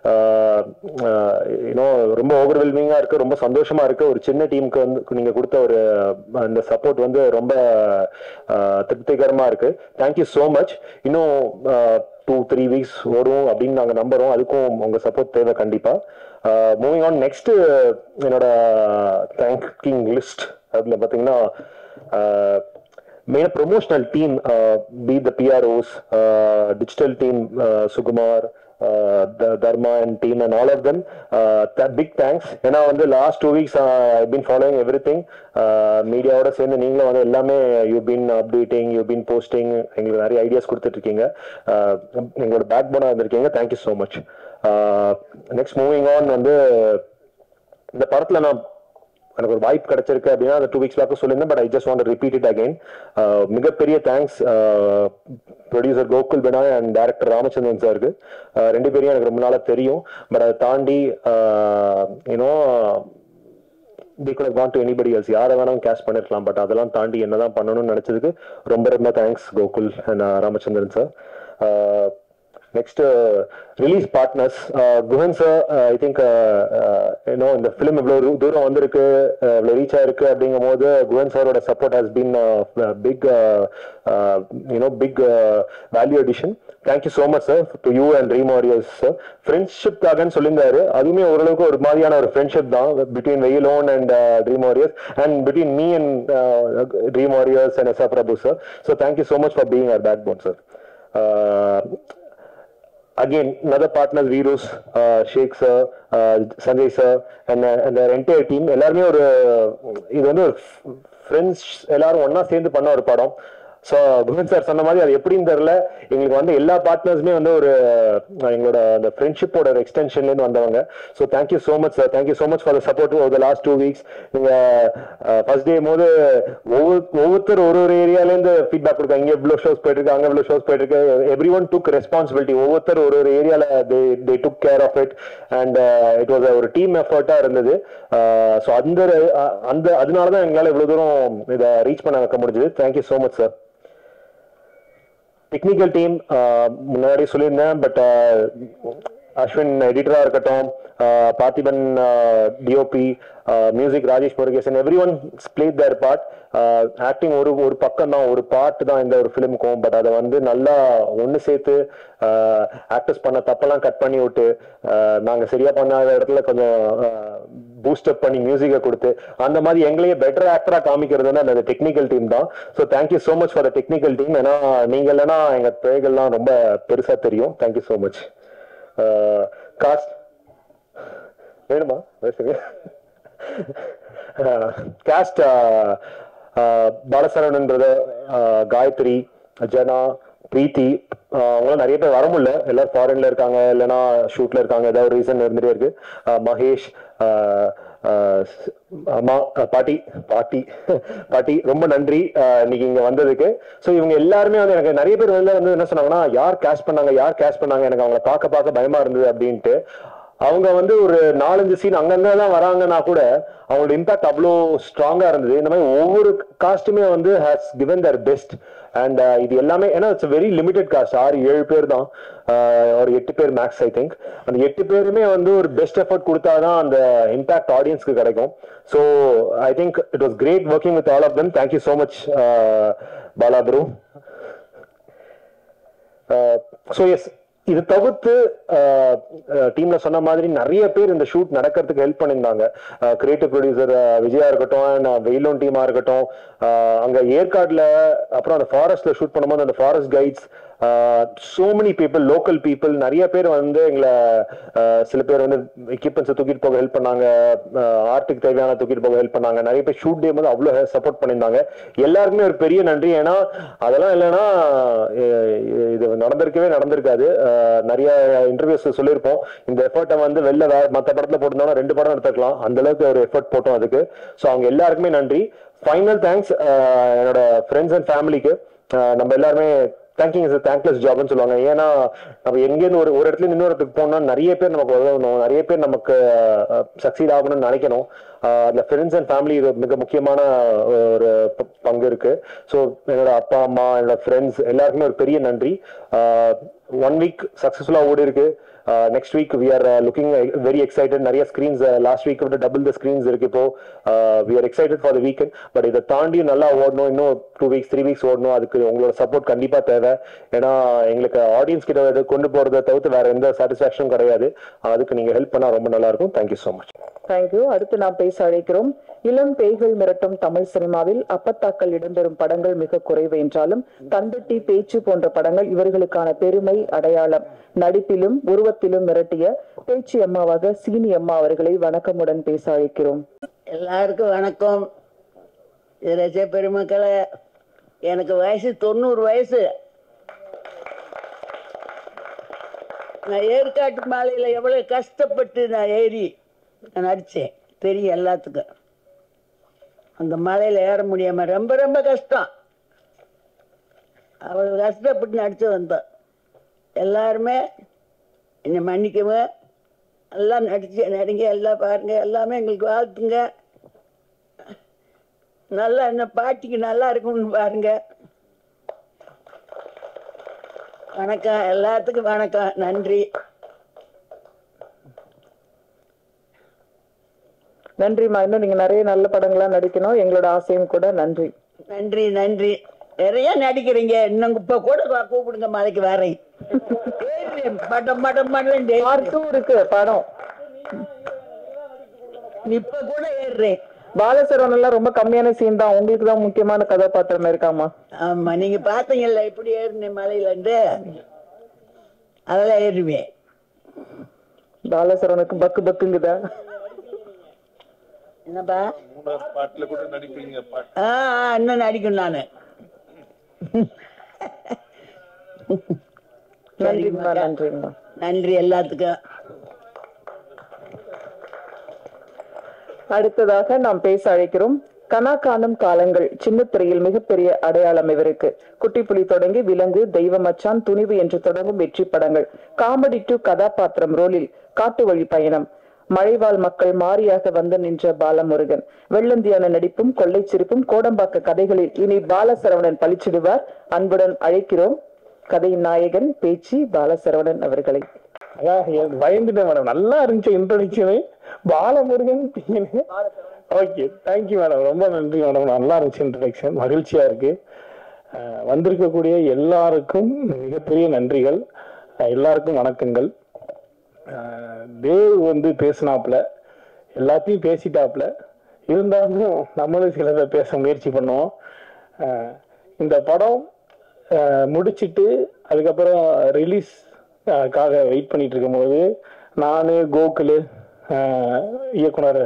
யூனோ ரொம்ப ஓவர்வெல்மிங்கா இருக்கு ரொம்ப சந்தோஷமா இருக்கு ஒரு சின்ன டீமுக்கு வந்து நீங்க கொடுத்த ஒரு அந்த சப்போர்ட் வந்து ரொம்ப ஆஹ், திருப்திகரமா இருக்கு தேங்க்யூ ஸோ மச் இன்னும் டூ த்ரீ வீக்ஸ் வரும் அப்படின்னு நாங்க நம்புறோம் அதுக்கும் உங்க சப்போர்ட் தேவை கண்டிப்பா மூவிங் ஆன் நெக்ஸ்ட் என்னோட தேங்கிங் லிஸ்ட் அதுல பாத்தீங்கன்னா main promotional team P the PROs digital team Sukumar Dharma and team and all of them big thanks ஏன்னா வந்து last two weeks I been following every thing மீடியாவோட சேர்ந்து நீங்களும் வந்து எல்லாமே you been updating you been posting எங்களுக்கு நிறைய ஐடியாஸ் கொடுத்துட்டு இருக்கீங்க Uh, எங்களோட பேக் போனா இருந்திருக்கீங்க thank you so much next moving on வந்து இந்த படத்துல நான் எனக்கு ஒரு வாய்ப்பு கிடைச்சிருக்கு அப்படின்னா அந்த டூ வீக்ஸ் பேக் சொல்லியிருந்தேன் but I just want repeat it again மிகப்பெரிய thanks producer Gokul Benoy and director Ramachandran சாருக்கு ரெண்டு பேரையும் எனக்கு ரொம்ப நாளா தெரியும் பட் அதை தாண்டி you know the good gone to anybody else யாரை வேணாலும் கேஷ் பண்ணிருக்கலாம் பட் அதெல்லாம் தாண்டி என்னதான் பண்ணணும்னு நினைச்சதுக்கு ரொம்ப ரொம்ப thanks Gokul and Ramachandran sir next release partners Guhan sir I think ஏன்னோ இந்த ஃபிலிம் இவ்வளோ தூரம் வந்திருக்கு uh, இவ்வளோ ரீச் ஆயிருக்கு அப்படிங்கும் போது குஹன் சாரோட support has been big you know big value addition thank you so much sir to you and dream warriors sir ஃப்ரெண்ட்ஷிப்காகன்னு சொல்லியிருந்தாரு அதுவுமே ஓரளவுக்கு ஒரு மாதிரியான ஒரு ஃப்ரெண்ட்ஷிப் தான் between Veyilon and dream warriors and between me and dream warriors and S Prabhu sir so thank you so much for being our back bone sir again another partners Virus, uh, Sheikh sir, uh, Sanjay sir and, uh, and their entire team எல்லாருமே ஒரு இது வந்து ஒரு friends எல்லாரும் ஒண்ணா சேர்ந்து பண்ண ஒரு படம் ஸோ குஹன் சார் சொன்ன மாதிரி அது எப்படின்னு தெரியல எங்களுக்கு வந்து எல்லா பார்ட்னர்ஸுமே வந்து ஒரு அஹ், எங்களோட அந்த ஃப்ரெண்ட்ஷிப்போட ஒரு எக்ஸ்டென்ஷன்லேருந்து வந்தவங்க so thank you so much sir thank you so much for the support over the last two weeks நீங்கள் ஃபர்ஸ்ட் டே போது ஒவ்வொரு ஒவ்வொருத்தர் ஒரு ஒரு ஏரியாலேருந்து ஃபீட்பேக் கொடுக்காங்க இங்கே இவ்வளோ ஷோஸ் போயிட்டு இருக்கு அங்கே இவ்வளோ ஷோஸ் போயிட்டு இருக்கு எவ்ரி ஒன் டுக் ரெஸ்பான்சிபிலிட்டி ஒவ்வொருத்தர் ஒரு ஒரு ஏரியாவில் they they took care of it and it was ஒரு டீம் எஃபர்ட்டாக இருந்தது ஸோ அந்த அஹ், அந்த அதனால தான் எங்களால் இவ்வளோ தூரம் இதை ரீச் பண்ண வைக்க முடிஞ்சது thank you so much sir technical team முன்னாடி சொல்லியிருந்தேன் பட் அஸ்வின் எடிட்டரா இருக்கட்டும் ஆஹ் Parthiban DOP music Rajesh Murugesan every one played their part acting ஒரு ஒரு பக்கம் தான் ஒரு பார்ட் தான் இந்த ஒரு ஃபிலிமுக்கும் பட் அதை வந்து நல்லா ஒன்று சேர்த்து ஆக்டர்ஸ் பண்ண தப்பெல்லாம் கட் பண்ணி விட்டு ஆஹ் நாங்க சரியா பண்ணாத இடத்துல கொஞ்சம் பூஸ்டப் பண்ணி மியூசிக்கை கொடுத்து அந்த மாதிரி எங்களையே பெட்டர் ஆக்டரா காமிக்கிறது வந்து அந்த டெக்னிக்கல் டீம் தான் so thank you so much for the technical team ஏன்னா நீங்க இல்லைன்னா எங்க பிழைகள்லாம் ரொம்ப பெருசா தெரியும் தேங்க்யூ ஸோ மச் காஸ்ட் வேணுமா பேசுங்க காஸ்ட் பாலசரவணன் பிரதர் காயத்ரி ஜனா பிரீத்தி ஆஹ் அவங்களாம் நிறைய பேர் வர முடியல எல்லாரும் ஃபாரின்ல இருக்காங்க இல்லைன்னா ஷூட்ல இருக்காங்க ஏதாவது ஒரு ரீசன் இருந்துட்டே இருக்கு ஆஹ் மகேஷ் ஆஹ் ஆஹ் ஸ்- அம்மா ஆஹ் பாட்டி பாட்டி பாட்டி ரொம்ப நன்றி ஆஹ் இன்னைக்கு இங்க வந்ததுக்கு ஸோ இவங்க எல்லாருமே வந்து எனக்கு நிறைய பேர் வெளில வந்து என்ன சொன்னாங்கன்னா யார் கேஷ் பண்ணாங்க யார் கேஷ் பண்ணாங்க எனக்கு அவங்கள பார்க்க பார்க்க பயமா இருந்தது அப்படின்ட்டு அவங்க வந்து ஒரு நாலஞ்சு சீன் அங்கங்க தான் வராங்கன்னா கூட அவங்களோட இம்பாக்ட் அவ்வளோ ஸ்ட்ராங்கா இருந்தது இந்த மாதிரி ஒவ்வொரு காஸ்ட்டுமே வந்து has given their best and இது எல்லாமே ஏன்னா இட்ஸ் வெரி லிமிடெட் காஸ்ட் ஆறு ஏழு பேர் தான் ஆஹ் ஒரு எட்டு பேர் மேக்ஸ் ஐ திங்க் அந்த எட்டு பேருமே வந்து ஒரு பெஸ்ட் எஃபர்ட் கொடுத்தாதான் அந்த இம்பாக்ட் ஆடியன்ஸ்க்கு கிடைக்கும் so I think it was great working with all of them thank you so much Bala bro so yes இது தவிர்த்து டீம்ல சொன்ன மாதிரி நிறைய பேர் இந்த ஷூட் நடக்கிறதுக்கு ஹெல்ப் பண்ணியிருந்தாங்க கிரியேட்டிவ் ப்ரொடியூசர் விஜயா இருக்கட்டும் வெயிலோன் டீமா இருக்கட்டும் அஹ், அங்க ஏற்காடுல அப்புறம் அந்த ஃபாரஸ்ட்ல ஷூட் பண்ணும்போது அந்த forest guides so many people local people நிறைய பேர் வந்து எங்களை அஹ், சில பேர் வந்து எக்யூப்மெண்ட்ஸை தூக்கிட்டு போக ஹெல்ப் பண்ணாங்க ஆர்ட்டுக்கு தேவையான தூக்கிட்டு போக ஹெல்ப் பண்ணாங்க நிறைய பேர் ஷூட் டே போது அவ்வளோ சப்போர்ட் பண்ணியிருந்தாங்க எல்லாருக்குமே ஒரு பெரிய நன்றி ஏன்னா அதெல்லாம் இல்லைன்னா அஹ், இது நடந்திருக்கவே நடந்திருக்காது அஹ், நிறைய இன்டர்வியூஸ் சொல்லியிருப்போம் இந்த எஃபர்ட்டை வந்து வெளில வேற மற்ற படத்துல போட்டிருந்தோம்னா ரெண்டு படம் எடுத்துக்கலாம் அந்த அளவுக்கு ஒரு எஃபர்ட் போட்டோம் அதுக்கு ஸோ அவங்க எல்லாருக்குமே நன்றி ஃபைனல் தேங்க்ஸ் என்னோட ஃப்ரெண்ட்ஸ் அண்ட் ஃபேமிலிக்கு நம்ம எல்லாருமே தேங்கிங் இஸ் தேங்க்லெஸ் ஜாப்னு சொல்லுவாங்க ஏன்னா நம்ம எங்கேருந்து ஒரு ஒரு இடத்துல இன்னொரு இடத்துக்கு போனோம்னா நிறைய பேர் நமக்கு உதவணும் நிறைய பேர் நமக்கு சக்சீட் ஆகணும்னு நினைக்கணும் ஆஹ் அதுல ஃப்ரெண்ட்ஸ் அண்ட் ஃபேமிலி மிக முக்கியமான ஒரு ப- பங்கு இருக்கு ஸோ என்னோட அப்பா அம்மா என்னோட ஃப்ரெண்ட்ஸ் எல்லாருக்குமே ஒரு பெரிய நன்றி ஒன் வீக் சக்ஸஸ்ஃபுல்லாக ஓடி இருக்கு next week we are looking very excited நிறைய ஸ்க்ரீன்ஸ் லாஸ்ட் வீக் விட டபுள் த ஸ்க்ரீன்ஸ் இருக்கு இப்போ we are excited for the weekend but இதை தாண்டி நல்லா ஓடணும் இன்னும் டூ வீக்ஸ் த்ரீ வீக்ஸ் ஓடணும் அதுக்கு உங்களோட சப்போர்ட் கண்டிப்பா தேவை ஏன்னா எங்களுக்கு ஆடியன்ஸ் கிட்ட இதை கொண்டு போறதை தவிர்த்து வேற எந்த சாட்டிஸ்ஃபேக்ஷனும் கிடையாது அதுக்கு நீங்க ஹெல்ப் பண்ணா ரொம்ப நல்லா இருக்கும் தேங்க்யூ ஸோ மச் தேங்க்யூ அடுத்து நாம் பேச அழைக்கிறோம் இளம் பேய்கள் மிரட்டும் தமிழ் சினிமாவில் அப்பத்தாக்கள் இடம்பெறும் படங்கள் மிக குறைவு என்றாலும் தந்தட்டி பேச்சு போன்ற படங்கள் இவர்களுக்கான பெருமை அடையாளம் நடிப்பிலும் உருவத்திலும் மிரட்டிய பேச்சு அம்மாவாக சீனி அம்மா அவர்களை வணக்கமுடன் பேச அழைக்கிறோம் எல்லாருக்கும் வணக்கம் ரசிக பெருமக்களே எனக்கு வயசு தொண்ணூறு வயசு நான் ஏற்காட்டு மாலையில் எவ்வளோ கஷ்டப்பட்டு நான் ஏறி நான் நடித்தேன் தெரியும் எல்லாத்துக்கும் அந்த மலையில் ஏற முடியாமல் ரொம்ப ரொம்ப கஷ்டம் அவ்வளோ கஷ்டப்பட்டு நடிச்சு வந்தோம் எல்லாருமே என்னை மன்னிக்கவும் எல்லாம் நடிச்சு நடிங்க எல்லாம் பாருங்க எல்லாமே எங்களுக்கு வாழ்த்துங்க நல்லா என்ன பாட்டிக்கு நல்லா இருக்கும்னு பாருங்க வணக்கம் எல்லாத்துக்கும் வணக்கம் நன்றி நன்றிம்மா இன்னும் நீங்க நிறைய நல்ல படங்களா நடிக்கணும் எங்களோட ஆசையும் கூட நன்றி நன்றி நன்றி நிறைய நடிக்கிறீங்க இன்னும் இப்ப கூட கூ- கூப்பிடுங்க மலைக்கு வரேன் ஏறுறேன். படம் படம் படம் பார்ட்டும் இருக்கு படம் இப்ப கூட ஏறுறேன் பாலசரவன் எல்லாம் ரொம்ப கம்மியான சீன் தான் உங்களுக்கு தான் முக்கியமான கதாபாத்திரம் இருக்காமா ஆமா நீங்க பாத்தீங்கல்ல எப்படி ஏறினேன் மலையில இருந்து அதெல்லாம் ஏறுவேன் பாலசரவனுக்கு பக்கு பக்குங்குதா என்னப்பா மூணாவது பாட்டுல கூட நடிப்பீங்க பாட்டு ஆ ஆ, இன்னும் நடிக்கும் நானு நன்றிங்கம்மா நன்றிங்கம்மா நன்றி எல்லாத்துக்கும் அடுத்ததாக நாம் பேச அழைக்கிறோம் கனா காணும் காலங்கள் சின்ன திரையில் மிகப்பெரிய அடையாளம் இவருக்கு குட்டிப்புலி தொடங்கி விலங்கு தெய்வ மச்சான் துணிவு என்று தொடங்கும் வெற்றி படங்கள் காமெடி டு கதாபாத்திரம் ரோலில் காட்டு வழி பயணம் மழைவாழ் மக்கள் மாறியாக வந்து நின்ற பாலமுருகன் வெள்ளந்தியான நடிப்பும் கொள்ளை சிரிப்பும் கோடம்பாக்க கதைகளில் இனி பாலசரவணன் பளிச்சிடுவார் அன்புடன் அழைக்கிறோம் கதையின் நாயகன் பேச்சு பாலசரவணன் அவர்களை அதான் எ- பயந்துட்டேன் மேடம் நல்லா இருந்துச்சு இன்ட்ரடக்ஷனு பாலமுருகன் ஓகே தேங்க்யூ மேடம் ரொம்ப நன்றி மேடம் நல்லா இருந்துச்சு இன்ட்ரடக்ஷன் மகிழ்ச்சியா இருக்கு அஹ் வந்திருக்கக்கூடிய எல்லாருக்கும் மிகப்பெரிய நன்றிகள் அஹ் எல்லாருக்கும் வணக்கங்கள் அஹ் தேவ் வந்து பேசினாப்புல எல்லாத்தையும் பேசிட்டாப்புல இருந்தாலும் நம்மளும் சிலதை பேச முயற்சி பண்ணுவோம் அஹ் இந்த படம் அஹ் முடிச்சிட்டு அதுக்கப்புறம் ரிலீஸ் காக வெயிட் பண்ணிட்டு இருக்கும்போது நான் கோகுலு அஹ் இயக்குனர்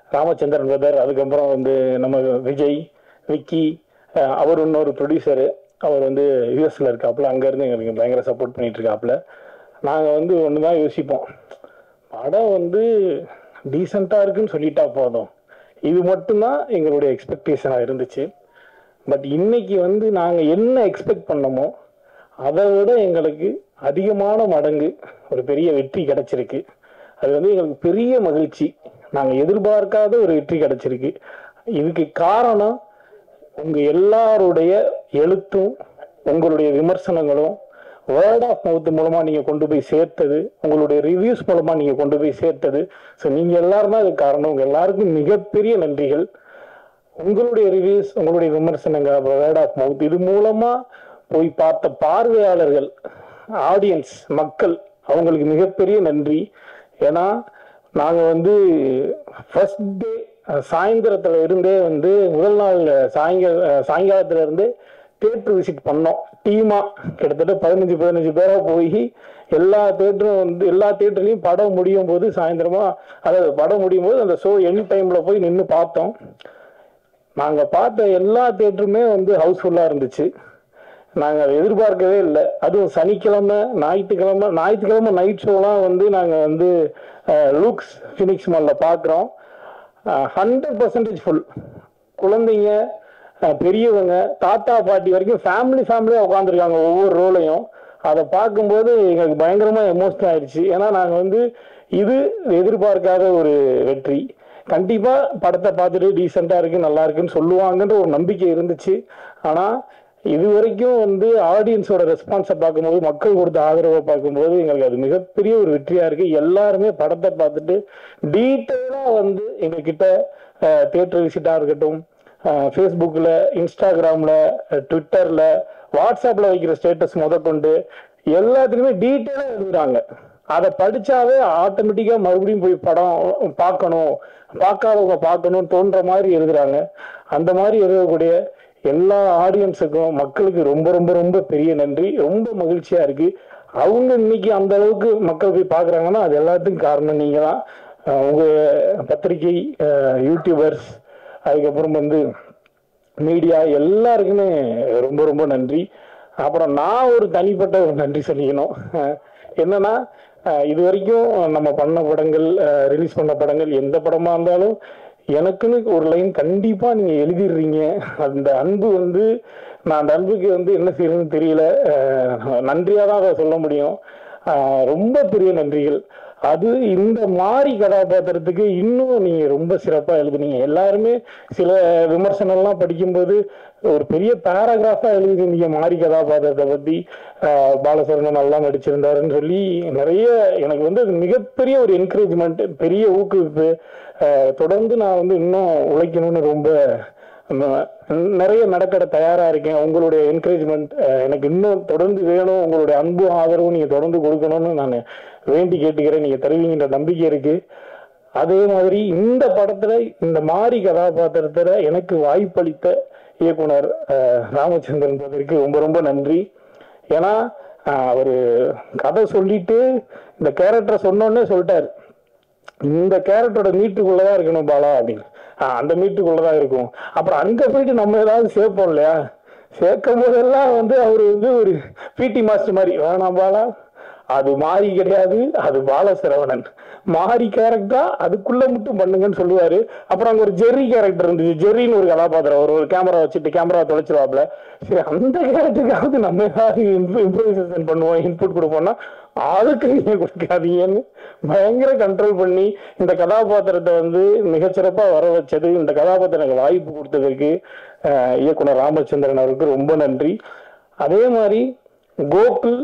ராமச்சந்திரன் பிரதர் அதுக்கப்புறம் வந்து நம்ம விஜய் விக்கி அஹ் அவர் இன்னொரு ப்ரொடியூசரு அவர் வந்து யூஎஸ்ல இருக்காப்புல அங்கேருந்து எங்களுக்கு பயங்கர சப்போர்ட் பண்ணிட்டு இருக்காப்புல நாங்கள் வந்து ஒன்று தான் யோசிப்போம் படம் வந்து டீசெண்டாக இருக்குன்னு சொல்லிட்டா போதும் இது மட்டும்தான் எங்களுடைய எக்ஸ்பெக்டேஷனாக இருந்துச்சு பட் இன்னைக்கு வந்து நாங்கள் என்ன எக்ஸ்பெக்ட் பண்ணோமோ அதை விட எங்களுக்கு அதிகமான மடங்கு ஒரு பெரிய வெற்றி கிடைச்சிருக்கு அது வந்து எங்களுக்கு பெரிய மகிழ்ச்சி நாங்கள் எதிர்பார்க்காத ஒரு வெற்றி கிடைச்சிருக்கு இதுக்கு காரணம் உங்க எல்லாருடைய எழுத்தும் உங்களுடைய விமர்சனங்களும் வேர்ட் ஆஃப் மவுத் மூலமா நீங்க கொண்டு போய் சேர்த்தது உங்களுடைய ரிவ்யூஸ் மூலமா நீங்க கொண்டு போய் சேர்த்தது ஸோ நீங்க எல்லாரும் தான் அதுக்கு காரணம் உங்க எல்லாருக்கும் மிகப்பெரிய நன்றிகள் உங்களுடைய ரிவ்யூஸ் உங்களுடைய விமர்சனங்கள் அப்புறம் வேர்ட் ஆஃப் மவுத் இது மூலமா போய் பார்த்த பார்வையாளர்கள் ஆடியன்ஸ் மக்கள் அவங்களுக்கு மிகப்பெரிய நன்றி ஏன்னா நாங்க வந்து ஃபர்ஸ்ட் டே சாயந்தரத்துல இருந்தே வந்து முதல் நாள் சாயங்கால சாயங்காலத்துல இருந்தே தேட்டர் விசிட் பண்ணோம் டீமா கிட்டத்தட்ட பதினஞ்சு பதினஞ்சு பேரா போய் எல்லா தேட்டரும் வந்து எல்லா தேட்டர்லயும் படம் முடியும் போது சாயந்தரமா அதாவது படம் முடியும் போது அந்த ஷோ என் டைம்ல போய் நின்று பார்த்தோம் நாங்க பார்த்த எல்லா தேட்டருமே வந்து ஹவுஸ்ஃபுல்லா இருந்துச்சு நாங்க அதை எதிர்பார்க்கவே இல்லை அதுவும் சனிக்கிழமை ஞாயிற்றுக்கிழமை ஞாயிற்றுக்கிழமை நைட் ஷோலாம் வந்து நாங்க வந்து லூக்ஸ் ஃபினிக்ஸ் மால்ல பார்க்குறோம் ஹண்ட்ரட் பர்சன்டேஜ் ஃபுல் குழந்தைங்க அஹ், பெரியவங்க தாத்தா பாட்டி வரைக்கும் ஃபேமிலி ஃபேமிலியாக உட்காந்துருக்காங்க ஒவ்வொரு ரோலையும் அதை பார்க்கும்போது எங்களுக்கு பயங்கரமா எமோஷனல் ஆயிடுச்சு ஏன்னா நாங்க வந்து இது எதிர்பார்க்காத ஒரு வெற்றி கண்டிப்பா படத்தை பார்த்துட்டு டீசெண்டா இருக்கு நல்லா இருக்குன்னு சொல்லுவாங்கன்ற ஒரு நம்பிக்கை இருந்துச்சு ஆனா இது வரைக்கும் வந்து ஆடியன்ஸோட ரெஸ்பான்ஸை பார்க்கும்போது மக்கள் கொடுத்த ஆதரவை பார்க்கும்போது எங்களுக்கு அது மிகப்பெரிய ஒரு வெற்றியா இருக்கு எல்லாருமே படத்தை பார்த்துட்டு டீட்டெயிலா வந்து எங்ககிட்ட தியேட்டர் விசிட்டா இருக்கட்டும் ஃபேஸ்புக்கில் இன்ஸ்டாகிராமில் ட்விட்டரில் வாட்ஸ்அப்பில் வைக்கிற ஸ்டேட்டஸ் முதற்கொண்டு எல்லாத்துக்குமே டீட்டெயிலாக எழுதுறாங்க அதை படிச்சாவே ஆட்டோமேட்டிக்காக மறுபடியும் போய் படம் பார்க்கணும் பார்க்காதவங்க பார்க்கணும்னு தோன்ற மாதிரி எழுதுறாங்க அந்த மாதிரி எழுதக்கூடிய எல்லா ஆடியன்ஸுக்கும் மக்களுக்கு ரொம்ப ரொம்ப ரொம்ப பெரிய நன்றி ரொம்ப மகிழ்ச்சியா இருக்கு அவங்க இன்னைக்கு அந்த அளவுக்கு மக்கள் போய் பார்க்குறாங்கன்னா அது எல்லாத்துக்கும் காரணம் நீங்க தான் அஹ் உங்க பத்திரிகை அஹ் யூடியூபர்ஸ் அதுக்கப்புறம் வந்து மீடியா எல்லாருக்குமே ரொம்ப ரொம்ப நன்றி அப்புறம் நான் ஒரு தனிப்பட்ட ஒரு நன்றி சொல்லிக்கணும் அஹ் என்னன்னா அஹ் இது வரைக்கும் நம்ம பண்ண படங்கள் ரிலீஸ் பண்ண படங்கள் எந்த படமா இருந்தாலும் எனக்குன்னு ஒரு லைன் கண்டிப்பா நீங்க எழுதிடுறீங்க அந்த அன்பு வந்து நான் அந்த அன்புக்கு வந்து என்ன செய்யறதுன்னு தெரியல அஹ் நன்றியா தான் அதை சொல்ல முடியும் அஹ் ரொம்ப பெரிய நன்றிகள் அது இந்த மாதிரி கதாபாத்திரத்துக்கு இன்னும் நீங்க ரொம்ப சிறப்பா எழுதுனீங்க எல்லாருமே சில விமர்சனம்லாம் படிக்கும்போது ஒரு பெரிய பேராகிராஃபா எழுதிருந்தீங்க மாரி கதாபாத்திரத்தை பத்தி ஆஹ் பாலசரவணன் நல்லா நடிச்சிருந்தாருன்னு சொல்லி நிறைய எனக்கு வந்து அது மிகப்பெரிய ஒரு என்கரேஜ்மெண்ட் பெரிய ஊக்குவிப்பு ஆஹ் தொடர்ந்து நான் வந்து இன்னும் உழைக்கணும்னு ரொம்ப ம- நிறைய நடக்கட தயாரா இருக்கேன் உங்களுடைய என்கரேஜ்மெண்ட் எனக்கு இன்னும் தொடர்ந்து வேணும் உங்களுடைய அன்பும் ஆதரவும் நீங்க தொடர்ந்து கொடுக்கணும்னு நான் வேண்டி கேட்டுக்கிறேன் நீங்க தருவீங்கன்ற நம்பிக்கை இருக்கு அதே மாதிரி இந்த படத்துல இந்த மாதிரி கதாபாத்திரத்துல எனக்கு வாய்ப்பளித்த இயக்குனர் அஹ், ராமச்சந்திரன் பிரதருக்கு ரொம்ப ரொம்ப நன்றி ஏன்னா அஹ், அவரு கதை சொல்லிட்டு இந்த கேரக்டரை சொன்னோன்னே சொல்லிட்டாரு இந்த கேரக்டரோட மீட்டுக்குள்ளதான் இருக்கணும் பாலா அப்படின்னு ஆஹ் அந்த மீட்டுக்குள்ளதான் இருக்கும் அப்புறம் அங்க போயிட்டு நம்ம ஏதாவது சேர்ப்போம் இல்லையா சேர்க்கும் போதெல்லாம் வந்து அவர் வந்து ஒரு பிடி மாஸ்டர் மாதிரி வேணாம் பாலா அது மாறி கிடையாது அது பாலசரவணன் மாறி கேரக்டரா அதுக்குள்ள மட்டும் பண்ணுங்கன்னு சொல்லுவாரு அப்புறம் அங்க ஒரு ஜெர்ரி கேரக்டர் இருந்துச்சு ஜெர்ரின்னு ஒரு கதாபாத்திரம் ஒரு ஒரு கேமரா வச்சுட்டு கேமரா தொலைச்சிருவாப்ல சரி அந்த கேரக்டருக்காவது நம்ம ஏதாவது இம்ப்ரூவைசேஷன் பண்ணுவோம் இன்புட் கொடுப்போம்னா அதுக்கு நீங்க கொடுக்காதீங்கன்னு பயங்கர கண்ட்ரோல் பண்ணி இந்த கதாபாத்திரத்தை வந்து மிகச்சிறப்பா வர வச்சது இந்த கதாபாத்திரம் எனக்கு வாய்ப்பு கொடுத்ததுக்கு அஹ், இயக்குனர் ராமச்சந்திரன் அவருக்கு ரொம்ப நன்றி அதே மாதிரி கோகுல்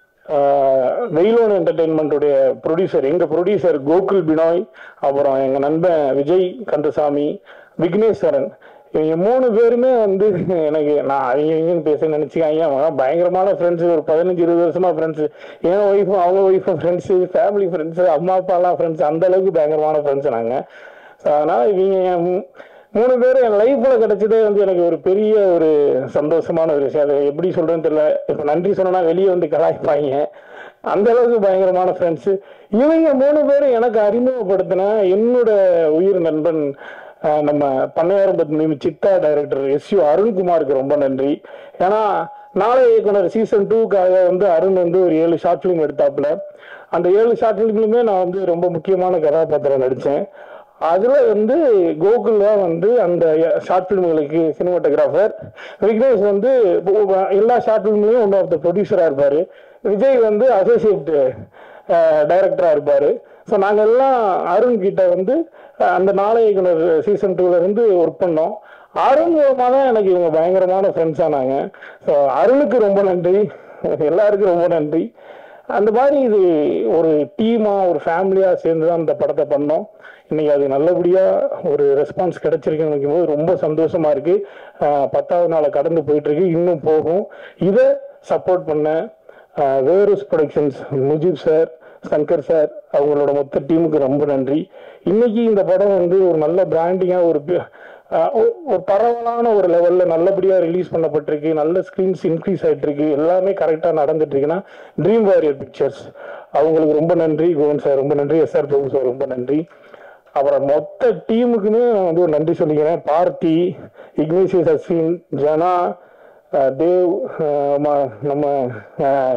வெயிலோன் என்டர்டெயின்மெண்ட்டுடைய ப்ரொடியூசர் எங்க ப்ரொடியூசர் கோகுல் பினாய் அப்புறம் எங்க நண்பன் விஜய் கந்தசாமி விக்னேஸ்வரன் இவங்க மூணு பேருமே வந்து எனக்கு நான் அவங்க இவங்கன்னு பேச நினைச்சுக்காங்க அவங்க பயங்கரமான ஃப்ரெண்ட்ஸ் ஒரு பதினஞ்சு இருபது வருஷமா ஃப்ரெண்ட்ஸ் என் ஒய்ஃபும் அவங்க ஒய்ஃபும் ஃப்ரெண்ட்ஸ் ஃபேமிலி ஃப்ரெண்ட்ஸ் அம்மா அப்பாலாம் ஃப்ரெண்ட்ஸ் அந்த அளவுக்கு பயங்கரமான ஃப்ரெண்ட்ஸ் நாங்க So, அதனால இவங்க என் மூ- மூணு பேர் என் லைஃப்ல கிடைச்சதே வந்து எனக்கு ஒரு பெரிய ஒரு சந்தோஷமான ஒரு விஷயம் அது எப்படி சொல்றேன்னு தெரியல இப்ப நன்றி சொன்னா வெளியே வந்து கலாய்ப்பாங்க அந்த அளவுக்கு பயங்கரமான ஃப்ரெண்ட்ஸ் இவங்க மூணு பேரும் எனக்கு அறிமுகப்படுத்தின என்னோட உயிர் நண்பன் அஹ், நம்ம பண்ணையாரம் பத்மி சித்தா டைரக்டர் எஸ் யு அருண்குமாருக்கு ரொம்ப நன்றி ஏன்னா நாளை இயக்குனர் சீசன் டூக்காக வந்து அருண் வந்து ஒரு ஏழு ஷார்ட் ஃபிலிம் எடுத்தாப்புல அந்த ஏழு ஷார்ட் ஃபிலிம்லுமே நான் வந்து ரொம்ப முக்கியமான கதாபாத்திரம் நடித்தேன் அதுல வந்து கோகுல் தான் வந்து அந்த ஷார்ட் ஃபிலிம்களுக்கு சினிமாட்டோகிராஃபர் விக்னேஷ் வந்து எல்லா ஷார்ட் ஃபிலிம்லையும் ஒன் ஆஃப் த ப்ரொடியூசராக இருப்பார் விஜய் வந்து அசோசியேட் டைரக்டராக இருப்பார் ஸோ நாங்கள் எல்லாம் அருண் கிட்ட வந்து அஹ், அந்த நாளையகுனர் சீசன் டூல இருந்து ஒர்க் பண்ணோம் அருண் மூலமாக தான் எனக்கு இவங்க பயங்கரமான ஃப்ரெண்ட்ஸ் ஆனாங்க ஸோ அருணுக்கு ரொம்ப நன்றி எல்லாருக்கும் ரொம்ப நன்றி அந்த மாதிரி இது ஒரு டீமா ஒரு ஃபேமிலியா சேர்ந்து தான் இந்த படத்தை பண்ணோம் இன்னைக்கு அது நல்லபடியா ஒரு ரெஸ்பான்ஸ் கிடைச்சிருக்குன்னு நினைக்கும் போது ரொம்ப சந்தோஷமா இருக்கு ஆஹ் பத்தாவது நாளை கடந்து போயிட்டு இருக்கு இன்னும் போகும் இதை சப்போர்ட் பண்ண ஆஹ் Verus productions Mujib sir Shankar sir அவங்களோட மொத்த டீமுக்கு ரொம்ப நன்றி இன்னைக்கு இந்த படம் வந்து ஒரு நல்ல பிராண்டிங்கா ஒரு பி- ஆஹ் ஒ- ஒரு பரவலான ஒரு லெவல்ல நல்லபடியா ரிலீஸ் பண்ணப்பட்டிருக்கு நல்ல ஸ்கிரீன்ஸ் இன்க்ரீஸ் ஆயிட்டு இருக்கு எல்லாமே கரெக்டா நடந்துட்டு இருக்குன்னா ட்ரீம் வாரியர் பிக்சர்ஸ் அவங்களுக்கு ரொம்ப நன்றி கோவன் சார் ரொம்ப நன்றி எஸ்ஆர் பிரபு சார் ரொம்ப நன்றி அப்புறம் மொத்த டீமுக்குமே நான் வந்து ஒரு நன்றி சொல்லிக்கிறேன் பார்த்தி இக்னேசியஸ் அஸ்வின் ஜனா அஹ் தேவ் அஹ் ம- நம்ம அஹ்,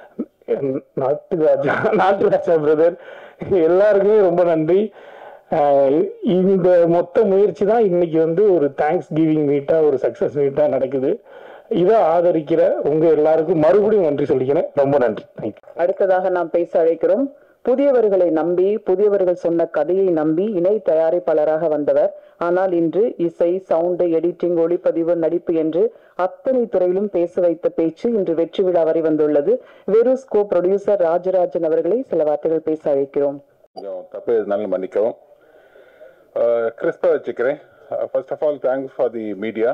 நாட்டுராஜா நாட்டுராஜா பிரதர் எல்லாருக்குமே ரொம்ப நன்றி அஹ் இந்த மொத்த முயற்சி தான் இன்னைக்கு வந்து ஒரு தேங்க்ஸ் கிவிங் மீட்டா ஒரு சக்சஸ் மீட்டா நடக்குது இதை ஆதரிக்கிற உங்க எல்லாருக்கும் மறுபடியும் நன்றி சொல்லிக்கிறேன் ரொம்ப நன்றி தேங்க்யூ அடுத்ததாக நாம் பேச அழைக்கிறோம் புதியவர்களை நம்பி புதியவர்கள் சொன்ன கதையை நம்பி இணை தயாரிப்பாளராக வந்தவர் ஆனால் இன்று இசை சவுண்டு எடிட்டிங் ஒளிப்பதிவு நடிப்பு என்று அத்தனை துறையிலும் பேச வைத்த பேச்சு இன்று வெற்றி விழா வரை வந்துள்ளது வெறுஸ் கோ ப்ரொடியூசர் ராஜராஜன் அவர்களை சில வார்த்தைகள் பேச அழைக்கிறோம் கொஞ்சம் தப்பு எதுனாலும் மன்னிக்கவும் கிறிஸ்பா வச்சுக்கிறேன் first of all thanks for the media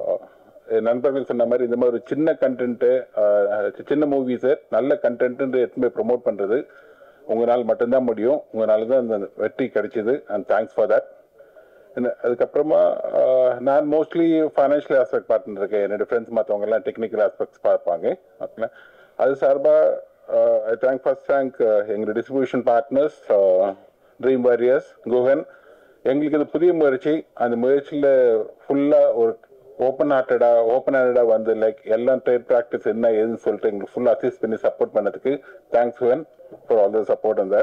என் நண்பர்கள் சொன்ன மாதிரி இந்த மாதிரி ஒரு சின்ன கண்டென்ட்டு சின்ன மூவிஸை நல்ல கண்டென்ட்டு எடுத்து ப்ரொமோட் பண்ணுறது உங்களால் மட்டும்தான் முடியும் உங்களால தான் இந்த வெற்றி கிடைச்சிது அண்ட் தேங்க்ஸ் ஃபார் தட் அதுக்கப்புறமா அஹ், நான் மோஸ்ட்லி ஃபைனான்ஷியல் ஆஸ்பெக்ட் பார்த்துட்டு இருக்கேன் என்னோட ஃப்ரெண்ட்ஸ் மற்றவங்க எல்லாம் டெக்னிக்கல் ஆஸ்பெக்ட்ஸ் பார்ப்பாங்க ஓகேங்களா அது சார்பாக ஐ தேங்க் ஃபர்ஸ்ட் தேங்க் எங்களோட distribution partners dream warriors Guhan எங்களுக்கு இது புதிய முயற்சி அந்த முயற்சியில் ஃபுல்லாக ஒரு ஓப்பன் ஹார்ட்டடா ஓப்பன் ஹேண்டடாக வந்து லைக் எல்லாம் ட்ரேட் ப்ராக்டிஸ் என்ன ஏதுன்னு சொல்லிட்டு எங்களுக்கு ஃபுல்லாக அசிஸ்ட் பண்ணி சப்போர்ட் பண்ணதுக்கு thanks when for all the support அந்த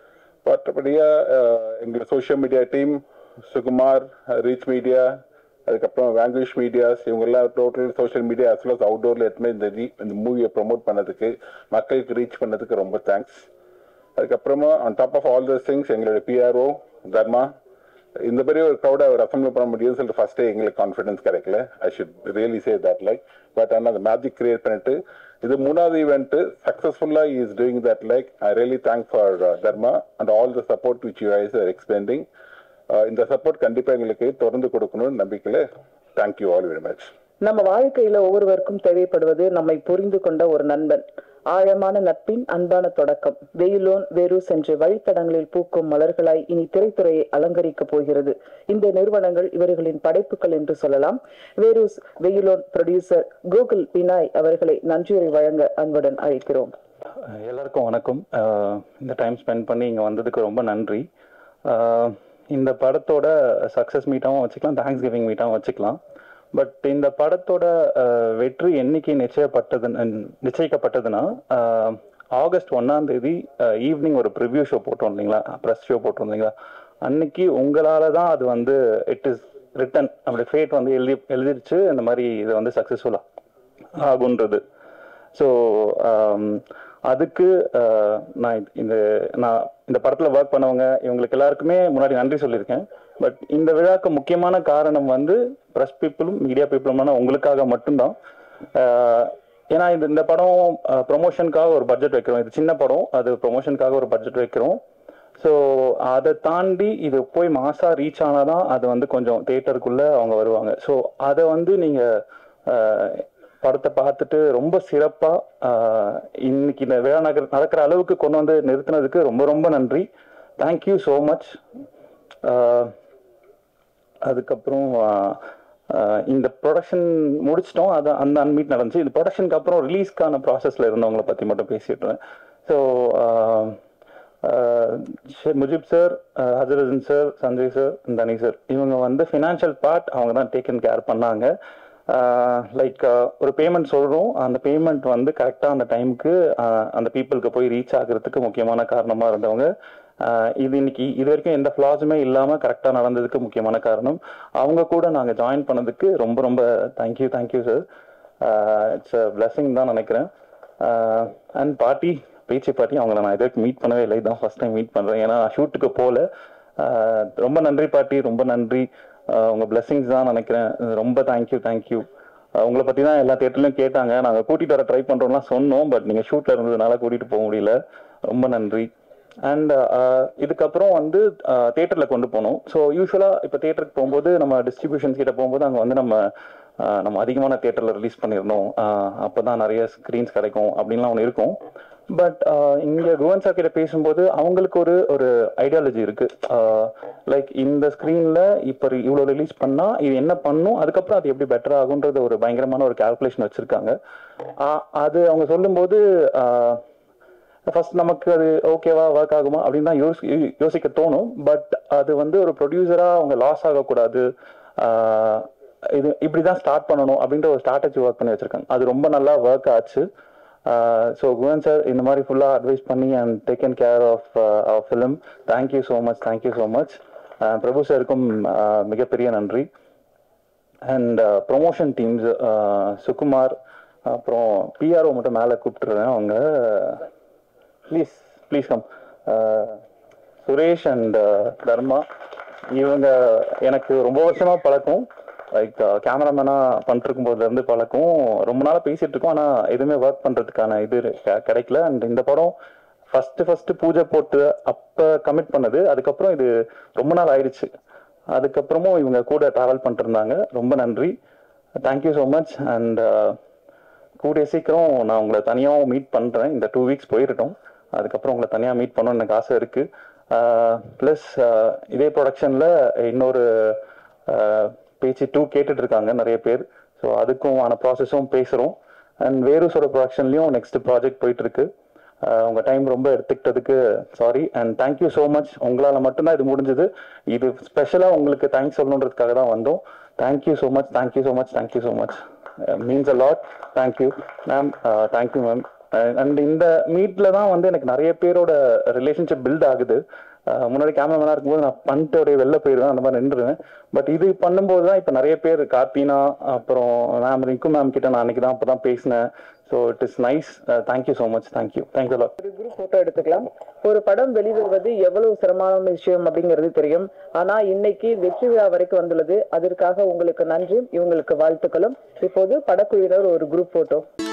மற்றபடியாக எங்களோட social media team Sukumar reach media அதுக்கப்புறம் வேங்குவேஜ் மீடியாஸ் இவங்கெல்லாம் total social media as well அவுட்டோரில் எட்டுமே இந்த re- இந்த மூவியை ப்ரொமோட் பண்ணதுக்கு மக்களுக்கு ரீச் பண்ணதுக்கு ரொம்ப தேங்க்ஸ் அதுக்கப்புறமா on top of all these things எங்களோட பிஆர்ஓ தர்மா இந்த பெரிய ஒரு க்ரௌடை அவர் அசம்பிள் பண்ண முடியும்னு சொல்லிட்டு ஃபர்ஸ்டே எங்களுக்கு கான்ஃபிடன்ஸ் கிடைக்கல I should really say that like but ஆனால் அந்த மேஜிக் கிரியேட் பண்ணிட்டு இது மூணாவது ஈவெண்ட் சக்ஸஸ்ஃபுல்லாக is doing that like I really thank for Dharma and all the support which you guys are expending இந்த சப்போர்ட் கண்டிப்பாக எங்களுக்கு தொடர்ந்து கொடுக்கணும்னு நம்பிக்கையில் தேங்க்யூ ஆல் வெரி மச் நம்ம வாழ்க்கையில ஒவ்வொருவருக்கும் தேவைப்படுவது நம்மை புரிந்து கொண்ட ஒரு நண்பன் ஆழமான நட்பின் அன்பான தொடக்கம் வெயிலோன் வேரூஸ் என்ற வழித்தடங்களில் பூக்கும் மலர்களாய் இனி திரைத்துறையை அலங்கரிக்கப் போகிறது இந்த நிறுவனங்கள் இவர்களின் படைப்புகள் என்று சொல்லலாம் வேரூஸ் வெயிலோன் ப்ரொடியூசர் கூகுள் பினாய் அவர்களை நன்றியுரை வழங்க அன்புடன் அழைக்கிறோம் எல்லாருக்கும் வணக்கம் அஹ் இந்த டைம் ஸ்பெண்ட் பண்ணி இங்கே வந்ததுக்கு ரொம்ப நன்றி அஹ் இந்த படத்தோட சக்ஸஸ் மீட்டாகவும் வச்சுக்கலாம் தேங்க்ஸ் கிவிங் மீட்டாகவும் வச்சுக்கலாம் பட் இந்த படத்தோட அஹ், வெற்றி என்னைக்கு நிச்சயப்பட்டது நிச்சயிக்கப்பட்டதுன்னா அஹ், ஆகஸ்ட் ஒன்னாம் தேதி ஈவினிங் ஒரு ப்ரிவ்யூ ஷோ போட்டோம் இல்லைங்களா ப்ரெஸ் ஷோ போட்டோம் இல்லைங்களா அன்னைக்கு உங்களால தான் அது வந்து இட் இஸ் ரிட்டன் அப்படி ஃபேட் வந்து எழுதி எழுதிருச்சு இந்த மாதிரி இது வந்து சக்ஸஸ்ஃபுல்லாக ஆகுன்றது ஸோ அதுக்கு அஹ், நான் இது- இந்த நான் இந்த படத்தில் ஒர்க் பண்ணவங்க இவங்களுக்கு எல்லாருக்குமே முன்னாடி நன்றி சொல்லியிருக்கேன் பட் இந்த விழாக்கு முக்கியமான காரணம் வந்து ப்ரெஸ் பீப்புளும் மீடியா பீப்புளுமான உங்களுக்காக மட்டும்தான் அஹ், ஏன்னா இந்த இந்த படம் ப்ரொமோஷனுக்காக ஒரு பட்ஜெட் வைக்கிறோம் இது சின்ன படம் அது ப்ரொமோஷனுக்காக ஒரு பட்ஜெட் வைக்கிறோம் ஸோ அதை தாண்டி இது போய் மாசா ரீச் ஆனாதான் அது வந்து கொஞ்சம் தேட்டருக்குள்ள அவங்க வருவாங்க ஸோ அதை வந்து நீங்க அஹ், படத்தை பார்த்துட்டு ரொம்ப சிறப்பா அஹ், இன்னைக்கு இந்த விழா நகர் நடக்கிற அளவுக்கு கொண்டு வந்து நிறுத்தினதுக்கு ரொம்ப ரொம்ப நன்றி தேங்க்யூ ஸோ மச் அதுக்கப்புறம் அஹ், அஹ், இந்த ப்ரொடக்ஷன் முடிச்சிட்டோம் அது அந்த அன்மீட் நடந்துச்சு இது ப்ரொடக்ஷனுக்கு அப்புறம் ரிலீஸ்க்கான ப்ராசஸ்ல இருந்தவங்களை பத்தி மட்டும் பேசிட்டு ஸோ முஜிப் சார் ஹசரஜன் சார் சஞ்சய் சார் தனி சார் இவங்க வந்து ஃபினான்ஷியல் பார்ட் அவங்க தான் டேக்கன் கேர் பண்ணாங்க லைக் ஒரு பேமெண்ட் சொல்கிறோம் அந்த பேமெண்ட் வந்து கரெக்டாக அந்த டைமுக்கு அந்த பீப்புளுக்கு போய் ரீச் ஆகுறதுக்கு முக்கியமான காரணமாக இருந்தவங்க ஆஹ் இது இன்னைக்கு இது வரைக்கும் எந்த ஃப்ளாஸுமே இல்லாமல் கரெக்டாக நடந்ததுக்கு முக்கியமான காரணம் அவங்க கூட நாங்கள் ஜாயின் பண்ணதுக்கு ரொம்ப ரொம்ப thank you thank you sir it's a blessing தான் நினைக்கிறேன் அண்ட் பாட்டி பேச்சு பாட்டி அவங்கள நான் இதுக்கு மீட் பண்ணவே இல்லை இதான் ஃபர்ஸ்ட் டைம் மீட் பண்ணுறேன் ஏன்னா ஷூட்டுக்கு போகல ஆஹ் ரொம்ப நன்றி பாட்டி ரொம்ப நன்றி ஆஹ் உங்க பிளெஸிங்ஸ் தான் நினைக்கிறேன் ரொம்ப தேங்க்யூ தேங்க்யூ உங்களை பற்றி தான் எல்லா தேட்டர்லையும் கேட்டாங்க நாங்கள் கூட்டிகிட்டு வர ட்ரை பண்ணுறோம்லாம் சொன்னோம் பட் நீங்கள் ஷூட்டில் இருந்ததுனால கூட்டிகிட்டு போக முடியல ரொம்ப நன்றி அண்ட் இதுக்கப்புறம் வந்து தேட்டரில் கொண்டு போனோம் ஸோ யூஸ்வலாக இப்போ தேட்டருக்கு போகும்போது நம்ம டிஸ்ட்ரிபியூஷன்ஸ் கிட்ட போகும்போது அங்கே வந்து நம்ம ஆஹ் நம்ம அதிகமான தேட்டரில் ரிலீஸ் பண்ணியிருந்தோம் அப்போ தான் நிறைய ஸ்க்ரீன்ஸ் கிடைக்கும் அப்படின்லாம் ஒன்று இருக்கும் பட் இங்கே குவன் சார் கிட்ட பேசும்போது அவங்களுக்கு ஒரு ஒரு ஐடியாலஜி இருக்கு லைக் இந்த ஸ்க்ரீனில் இப்போ இவ்வளோ ரிலீஸ் பண்ணால் இது என்ன பண்ணும் அதுக்கப்புறம் அது எப்படி பெட்டர் ஆகுன்றது ஒரு பயங்கரமான ஒரு கால்குலேஷன் வச்சுருக்காங்க அது அவங்க சொல்லும்போது ஃபர்ஸ்ட் நமக்கு அது ஓகேவா ஒர்க் ஆகுமா அப்படின்னு தான் யோசி யோசிக்க தோணும் பட் அது வந்து ஒரு ப்ரொடியூசராக அவங்க லாஸ் ஆகக்கூடாது ஆஹ் இது இப்படி தான் ஸ்டார்ட் பண்ணணும் அப்படின்ற ஒரு ஸ்ட்ராட்டஜி ஒர்க் பண்ணி வச்சிருக்காங்க அது ரொம்ப நல்லா ஒர்க் ஆச்சு ஸோ குவன் சார் இந்த மாதிரி ஃபுல்லாக அட்வைஸ் பண்ணி and taken care of our film thank you so much thank you so much Prabhu சாருக்கும் மிகப்பெரிய நன்றி அண்ட் ப்ரொமோஷன் டீம்ஸ் சுகுமார் அப்புறம் பிஆர்ஓ மட்டும் மேலே கூப்பிட்டுருவேன் அவங்க please please come Suresh and Dharma இவங்க எனக்கு ரொம்ப வருஷமா பழக்கம் லைக் கேமராமேனா பண்ணிருக்கும் போதுல இருந்து பழக்கம் ரொம்ப நாளா பேசிட்டு இருக்கோம் ஆனா எதுவுமே ஒர்க் பண்றதுக்கான இது கெ- கிடைக்கல அண்ட் இந்த படம் ஃபர்ஸ்ட் ஃபர்ஸ்ட் பூஜை போட்டு அப்ப கமிட் பண்ணது அதுக்கப்புறம் இது ரொம்ப நாள் ஆயிடுச்சு அதுக்கப்புறமும் இவங்க கூட டிராவல் பண்ணிட்டு இருந்தாங்க ரொம்ப நன்றி தேங்க்யூ ஸோ மச் அண்ட் கூடிய சீக்கிரம் நான் உங்களை தனியாகவும் மீட் பண்ணுறேன் இந்த டூ வீக்ஸ் போயிடட்டும் அதுக்கப்புறம் உங்களை தனியாக மீட் பண்ணணும்னு எனக்கு ஆசை இருக்குது ப்ளஸ் இதே ப்ரொடக்ஷனில் இன்னொரு ஆஹ், பேச்சு டூ கேட்டுட்டு இருக்காங்க நிறைய பேர் ஸோ அதுக்கும் ஆன ப்ராசஸும் பேசுகிறோம் அண்ட் வேறுசோட ப்ரொடக்ஷன்லையும் நெக்ஸ்ட் ப்ராஜெக்ட் போயிட்டு இருக்கு ஆஹ், உங்க டைம் ரொம்ப எடுத்துக்கிட்டதுக்கு sorry and thank you so much உங்களால மட்டும்தான் இது முடிஞ்சது இது ஸ்பெஷலா உங்களுக்கு தேங்க்ஸ் சொல்லணுன்றதுக்காக தான் வந்தோம் thank you so much thank you so much thank you so much means a lot thank you ma'am thank you ma'am and இந்த மீட்ல தான் வந்து எனக்கு நிறைய பேரோட ரிலேஷன்ஷிப் பில்ட் ஆகுது அஹ் முன்னாடி கேமராமேனாக இருக்கும்போது நான் பண்ணிட்டு அப்படியே வெளில போயிடுவேன் அந்த மாதிரி நின்றுடுவேன் பட் இது பண்ணும்போது தான் இப்போ நிறைய பேர் கார்த்தினா அப்புறம் மேம் ரிங்கு மேம் கிட்ட நான் அன்னைக்கு தான் அப்போ தான் பேசினேன் so it is nice thank you so much thank you thank you lot ஒரு குரூப் போட்டோ எடுத்துக்கலாம் ஒரு படம் வெளிவருவது எவ்வளவு சிரமமான விஷயம் அப்படிங்கிறது தெரியும் ஆனா இன்னைக்கு வெற்றி விழா வரைக்கும் வந்துள்ளது அதற்காக உங்களுக்கு நன்றி இவங்களுக்கு வாழ்த்துக்களும் இப்போது படக்குழுவினர் ஒரு குரூப் போட்டோ